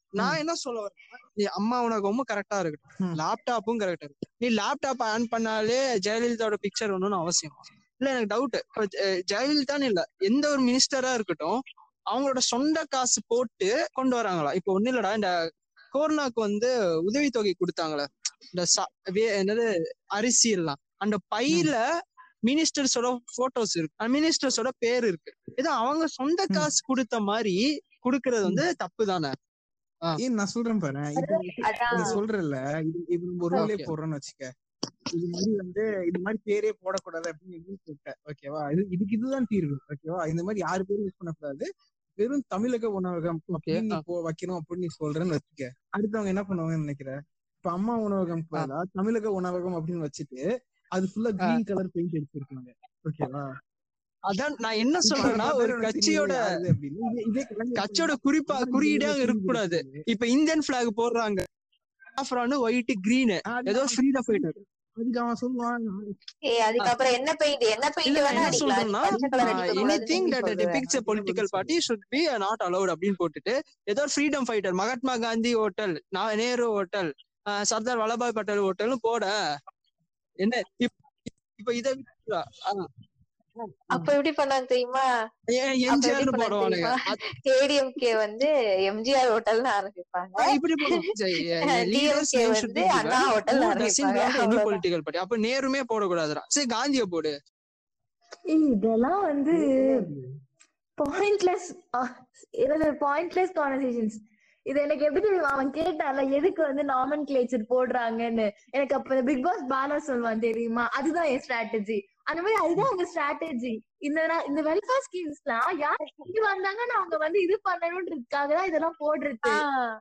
நான் என்ன சொல்ல வரேன்னா நீ அம்மா உணவகமும் கரெக்டா இருக்கட்டும் ம். லேப்டாப்பும் கரெக்டா இருக்கு நீ லேப்டாப் ஆன் பண்ணாலே ஜெயலலிதாவோட பிக்சர் ஒண்ணுன்னு அவசியம் இல்ல எனக்கு டவுட் இப்ப ஜெ- ஜெயலலிதான்னு இல்ல எந்த ஒரு மினிஸ்டரா இருக்கட்டும் அவங்களோட சொந்த காசு போட்டு கொண்டு வராங்களா இப்ப ஒண்ணு இல்லடா இந்த கொரோனாக்கு வந்து உதவித்தொகை கொடுத்தாங்களே இந்த ச- வே- என்னது அரிசி எல்லாம் அந்த பையில மினிஸ்டர்ஸோட போட்டோஸ் இருக்கு அந்த மினிஸ்டர்ஸோட பேர் இருக்கு இது அவங்க சொந்த ம். காசு கொடுத்த மாதிரி குடுக்கறது வந்து தப்பு தானே ஏன் நான் சொல்றேன் பாரு இப்ப நீ அதான் சொல்றல இது இது நம்ம ஒரு ரூலே Okay. போடுறோம்னு வச்சுக்க இது மாதிரி வந்து இது மாதிரி பேரே போடக்கூடாது அப்படின்னு ரூல் போட்டேன் ஓகேவா இது இதுக்கு இதுதான் தீர்வு ஓகேவா இந்த மாதிரி யாரு பேரும் யூஸ் பண்ணக்கூடாது வெறும் தமிழக உணவகம் Okay, அப்படின்னு நீ ஆ. போ வைக்கணும் அப்படின்னு நீ சொல்றேன்னு வச்சுக்க அடுத்தவங்க என்ன பண்ணுவாங்கன்னு நினைக்கிற இப்ப அம்மா உணவகம் பதிலா தமிழக உணவகம் அப்படின்னு வச்சுட்டு அது ஃபுல்லா கிரீன் கலர் பெயிண்ட் அடிச்சிருக்காங்க ஓகேவா அதான் நான் என்ன இப்ப சொல்றேன்னா அந்த ஒரு பேர் உனக்கு கட்சியோட தெரியுது யாரு அப்படின்னு. இதே- இதே கலைஞர் கட்சியோட குறிப்பா பண்ணா குறியீடே இந்த அங்க மாதிரி இருக்க கூடாது இருக்கு. இப்ப இந்தியன் பிளாக் போடுறாங்க சாஃப்ரான் ஒயிட் கிரீன் அது ஏதோ அவன் ஃப்ரீடம் ஃபைட்டர் அதுக்கு அவன் சொல்லுவான் ஏய் அதுக்கப்புறம் என்ன பெயிண்ட் என்ன இல்ல பெயிண்ட் நான் வேணா என்ன அடிக்கலாம் சொல்றேன்னா நீ பச்சை கலர் அடிக்க எனி கூடாதுன்னு திங் நீ தட் சொல்ற depicts a political party should be not allowed அப்படின்னு போட்டுட்டு ஏதோ freedom fighter Mahatma Gandhi hotel Nehru hotel Sardar Vallabhbhai Patel ஹோட்டல்னு போட என்ன இப்ப இப்ப இதை விட்டுடா. ஆ, அப்ப எப்படி பண்ணாங்க தெரியுமா ஏன் அப்ப எப்படி எம்ஜிஆர்னு பண்ணாங்க போடுவானுங்க தெரியுமா அது- ஏடிஎம்கே வந்து எம்ஜிஆர் ஹோட்டல்னு ஆரம்பிப்பாங்க ஆ, இப்படி லீடர்ஸ் DMK வந்து அண்ணா ஹோட்டல் ஆரம்பிப்பாங்க எனி அவ்வளவுதான் பொலிட்டிக்கல் பார்ட்டி அப்ப நேருமே போடக்கூடாதுடா சரி காந்திய போடு ஏய், இதெல்லாம் வந்து பாயிண்ட்லெஸ் பாயிண்ட்லெஸ் கான்வர்சேஷன்ஸ் இது எனக்கு எப்படி தெரியுமா அவன் கேட்டான்ல எதுக்கு வந்து நாமன் கிளேச்சர் போடுறாங்கன்னு எனக்கு அப்ப பிக் பாஸ் பேனர் சொல்லுவான் தெரியுமா அதுதான் என் ஸ்ட்ராட்டஜி அந்த மாதிரி அதுதான் அவங்க ஸ்ட்ராட்டஜி இந்த நா- இந்த வெல்ஃபேர் ஸ்கீம்ஸ்லாம் யார் இங்க வந்தாங்கன்னா அவங்க வந்து இது பண்ணணும்ன்றதுக்காக தான் இதெல்லாம் போடுறது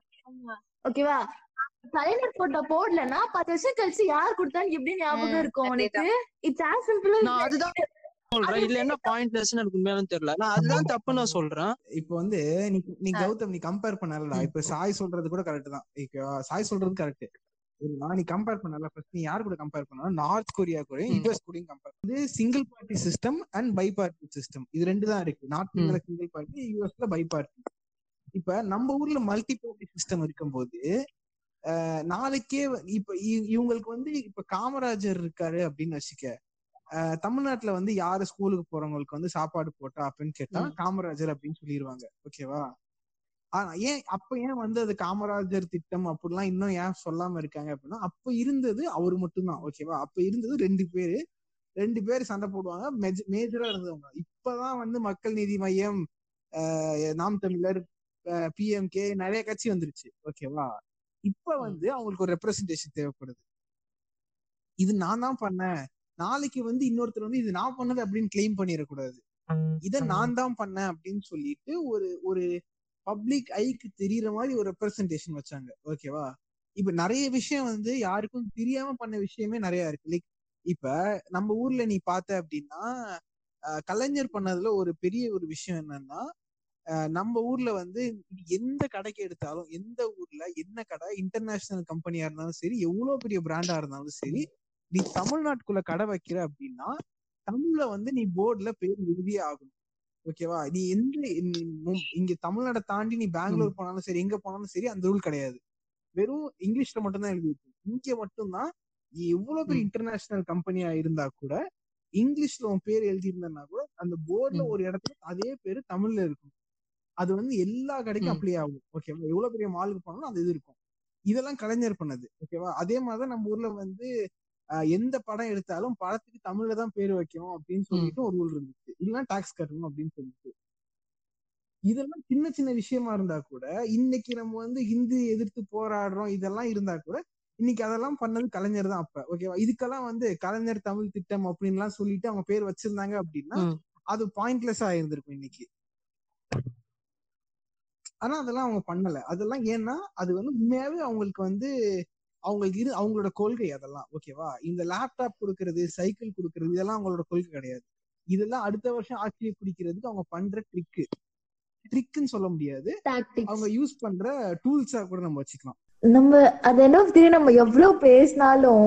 ஓகேவா கலைஞர் போட்ட போடலன்னா பத்து வருஷம் கழிச்சு யார் கொடுத்தான்னு எப்படி ஞாபகம் ம், இருக்கும் உனக்கு அதேதான். இட்ஸ் ஆஸ் சிம்பிள் நான் அதுதான் சொல்றேன் இல்ல என்ன பாயிண்ட்லெஸ் எனக்கு உண்மையாலும் தெரியல நான் அதுதான் தப்பு நான் சொல்றேன் இப்போ வந்து நீ நீ ஆ. கௌதம் நீ கம்பேர் பண்ணலடா ம். இப்ப சாய் சொல்றது கூட கரெக்ட் தான் ஓகேவா சாய் சொல்றது கரெக்ட் நீ கம்பேர் பண்ணல ஃபர்ஸ்ட் நீ யார் கூட கம்பேர் பண்ணா நார்த் கொரியா கூட ம். யூஎஸ் கூட கம்பேர் வந்து single party system and bi party system இது ரெண்டு தான் இருக்கு நார்த் ம். இந்தியால சிங்கிள் பார்ட்டி யூஎஸ்ல பை பார்ட்டி இப்ப நம்ம ஊர்ல மல்டி பார்ட்டி சிஸ்டம் இருக்கும்போது அஹ், நாளைக்கே வ- இப்ப இ- இவங்களுக்கு வந்து இப்ப காமராஜர் இருக்காரு அப்படின்னு வச்சுக்க அஹ், தமிழ்நாட்டுல வந்து யாரு ஸ்கூலுக்கு போறவங்களுக்கு வந்து சாப்பாடு போட்டா அப்படின்னு கேட்டா ம். காமராஜர் அப்படின்னு சொல்லிடுவாங்க ஓகேவா ஆனா ஏன் அப்ப ஏன் வந்து அது காமராஜர் திட்டம் அப்படிலாம் இன்னும் ஏன் சொல்லாம இருக்காங்க அப்படின்னா அப்ப இருந்தது அவர் மட்டும்தான் ஓகேவா அப்ப இருந்தது ரெண்டு பேரு ரெண்டு பேர் சண்டை போடுவாங்க மேஜரா இருந்தவங்க இப்பதான் வந்து மக்கள் நீதி மையம் ஆஹ் நாம் தமிழர் பிஎம்கே நிறைய கட்சி வந்துருச்சு ஓகேவா இப்ப வந்து அவங்களுக்கு ஒரு ரெப்ரசன்டேஷன் தேவைப்படுது இது நான் தான் பண்ணேன் நாளைக்கு வந்து இன்னொருத்தர் வந்து இது நான் பண்ணது அப்படின்னு கிளைம் பண்ணிடக்கூடாது இத நான் தான் பண்ணேன் அப்படின்னு சொல்லிட்டு ஒரு ஒரு பப்ளிக் ஐக்கு தெரியற மாதிரி ஒரு ரெப்ரசன்டேஷன் வச்சாங்க ஓகேவா இப்ப நிறைய விஷயம் வந்து யாருக்கும் தெரியாம பண்ண விஷயமே நிறைய இருக்கு லைக் இப்ப நம்ம ஊர்ல நீ பார்த்த அப்படின்னா அஹ், கலைஞர் பண்ணதுல ஒரு பெரிய ஒரு விஷயம் என்னன்னா அஹ், நம்ம ஊர்ல வந்து எந்த கடைக்கு எடுத்தாலும் எந்த ஊர்ல என்ன கடை இன்டர்நேஷனல் கம்பெனியா இருந்தாலும் சரி எவ்வளவு பெரிய பிராண்டா இருந்தாலும் சரி நீ தமிழ்நாட்டுக்குள்ள கடை வைக்கிற அப்படின்னா தமிழ்ல வந்து நீ போர்டுல பேர் எழுதியே ஆகணும் ஓகேவா நீ எந்த நீ மும்- இங்க தமிழ்நாடை தாண்டி நீ பெங்களூர் போனாலும் சரி எங்க போனாலும் சரி அந்த ரூல் கிடையாது வெறும் இங்கிலீஷ்ல மட்டும்தான் எழுதி இருக்கு இங்க மட்டும்தான் நீ எவ்வளவு பெரிய ம். இன்டர்நேஷனல் கம்பெனியா இருந்தா கூட இங்கிலீஷ்ல உன் பேர் எழுதி இருந்தா கூட அந்த போர்டுல ம். ஒரு இடத்துல அதே பேரு தமிழ்ல இருக்கும் அது வந்து எல்லா கடைக்கும் ம். அப்ளை ஆகும் ஓகேவா எவ்வளவு பெரிய மாலுக்கு போனாலும் அந்த இது இருக்கும் இதெல்லாம் கலைஞர் பண்ணது ஓகேவா அதே மாதிரிதான் நம்ம ஊர்ல வந்து ஆஹ், எந்த படம் எடுத்தாலும் படத்துக்கு தமிழ்ல தான் பேர் வைக்கணும் அப்படின்னு சொல்லிட்டு ஒரு ரூல் இருந்துச்சு இல்லைன்னா டாக்ஸ் கட்டணும் அப்படின்னு சொல்லிட்டு இதெல்லாம் சின்ன சின்ன விஷயமா இருந்தா கூட இன்னைக்கு நம்ம வந்து ஹிந்தி எதிர்த்து போராடுறோம் இதெல்லாம் இருந்தா கூட இன்னைக்கு அதெல்லாம் பண்ணது கலைஞர் தான் அப்ப ஓகேவா இதுக்கெல்லாம் வந்து கலைஞர் தமிழ் திட்டம் அப்படின்லாம் சொல்லிட்டு அவங்க பேர் வச்சிருந்தாங்க அப்படின்னா ம். அது பாயிண்ட்லெஸ்ஸா இருந்திருக்கும் இன்னைக்கு ஆனா அதெல்லாம் அவங்க பண்ணல அதெல்லாம் ஏன்னா அது வந்து உண்மையாவே அவங்களுக்கு வந்து அவங்களுக்கு இரு அவங்களோட கொள்கை அதெல்லாம் ஓகேவா இந்த லேப்டாப் கொடுக்கறது சைக்கிள் கொடுக்கறது இதெல்லாம் அவங்களோட கொள்கை கிடையாது இதெல்லாம் அடுத்த வருஷம் ஆட்சியை பிடிக்கிறதுக்கு அவங்க பண்ற ட்ரிக்கு ட்ரிக்குன்னு சொல்ல முடியாது டாக்டிக்ஸ் அவங்க யூஸ் பண்ற டூல்ஸா கூட நம்ம வச்சுக்கலாம் நம்ம அது என்ன தெரியும் நம்ம எவ்வளவு பேசினாலும்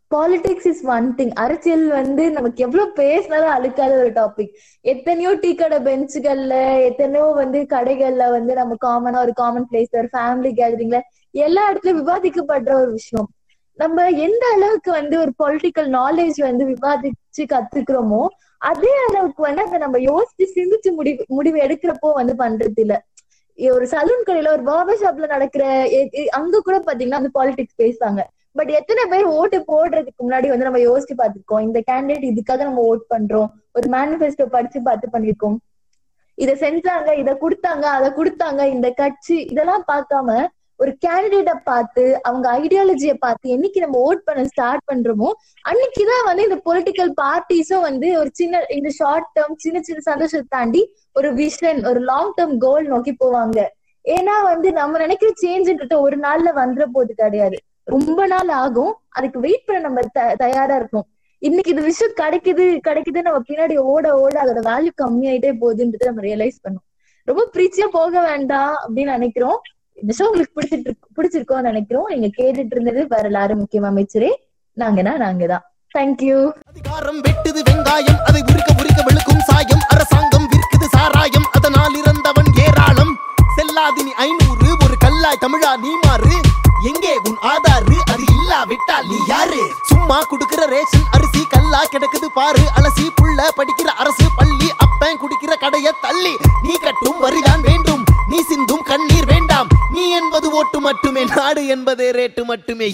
பாலிடிக்ஸ் இஸ் ஒன் திங் அரசியல் வந்து நமக்கு எவ்வளவு பேசினாலும் அழுக்காத ஒரு டாபிக் எத்தனையோ டீ கடை பெஞ்சுகள்ல எத்தனையோ வந்து கடைகள்ல வந்து நம்ம காமனா ஒரு காமன் பிளேஸ் ஒரு ஃபேமிலி கேதரிங்ல எல்லா இடத்துலயும் விவாதிக்கப்படுற ஒரு விஷயம் நம்ம எந்த அளவுக்கு வந்து ஒரு பொலிட்டிக்கல் நாலேஜ் வந்து விவாதிச்சு கத்துக்கிறோமோ அதே அளவுக்கு வந்து அதை நம்ம யோசிச்சு சிந்திச்சு முடிவு முடிவு எடுக்கிறப்போ வந்து பண்றது இல்ல ஒரு சலூன் கடையில ஒரு பார்பர் ஷாப்ல நடக்கிற எ- எ- அங்க கூட பாத்தீங்கன்னா வந்து பாலிடிக்ஸ் பேசுவாங்க பட் எத்தனை பேர் ஓட்டு போடுறதுக்கு முன்னாடி வந்து நம்ம யோசிச்சு பார்த்திருக்கோம் இந்த கேண்டிடேட் இதுக்காக நம்ம ஓட் பண்றோம் ஒரு மேனிஃபெஸ்டோ படிச்சு பார்த்து பண்ணிருக்கோம் இத செஞ்சாங்க இத கொடுத்தாங்க அத கொடுத்தாங்க இந்த கட்சி இதெல்லாம் பார்க்காம ஒரு கேண்டிடேட்ட பார்த்து அவங்க ஐடியாலஜிய பார்த்து என்னைக்கு நம்ம ஓட் பண்ண ஸ்டார்ட் பண்றோமோ அன்னைக்குதான் வந்து இந்த பொலிட்டிக்கல் பார்ட்டிஸும் வந்து ஒரு சின்ன இந்த ஷார்ட் டேர்ம் சின்ன சின்ன சந்தோஷத்தை தாண்டி ஒரு விஷன் ஒரு லாங் டேர்ம் கோல் நோக்கி போவாங்க ஏன்னா வந்து நம்ம நினைக்கிற சேஞ்சுன்றது ஒரு நாள்ல வந்துட போது கிடையாது ரொம்ப நாள் ஆகும் அதுக்கு வெயிட் பண்ண நம்ம த- தயாரா இருக்கணும் இன்னைக்கு இது விஷயம் கிடைக்குது கிடைக்குது நம்ம பின்னாடி ஓட ஓட அதோட வேல்யூ கம்மியாயிட்டே போகுதுன்றது நம்ம ரியலைஸ் பண்ணோம் ரொம்ப பிரீச்சியா போக வேண்டாம் அப்படின்னு நினைக்கிறோம் இந்த ஷோ உங்களுக்கு பிடிச்சிட்டு இருக்கு- பிடிச்சிருக்கோம்னு நினைக்கிறோம் நீங்க கேட்டுட்டு இருந்தது வரலாறு முக்கியம் அமைச்சரே நாங்கன்னா நாங்க தான் தேங்க்யூ அதிகாரம் வெட்டுது வெங்காயம் அதை உரிக்க உரிக்க வெளுக்கும் சாயம் அரசாங்கம் விற்குது சாராயம் அதனால் இறந்தவன் ஏராளம் செல்லாதினி ஐநூறு ஒரு கல்லாய் தமிழா நீ மாறு எங்கே உன் ஆதாரு அது இல்லாவிட்டால் நீ யாரு சும்மா குடுக்கிற ரேஷன் அரிசி கல்லா கிடக்குது பாரு அலசி புள்ள படிக்கிற அரசு பள்ளி அப்பன் குடிக்கிற கடைய தள்ளி நீ கட்டும் வரிதான் வேண்டும் நீ சிந்தும் கண்ணீர் வேண்டாம் நீ என்பது ஓட்டு மட்டுமே நாடு என்பதே ரேட்டு மட்டுமே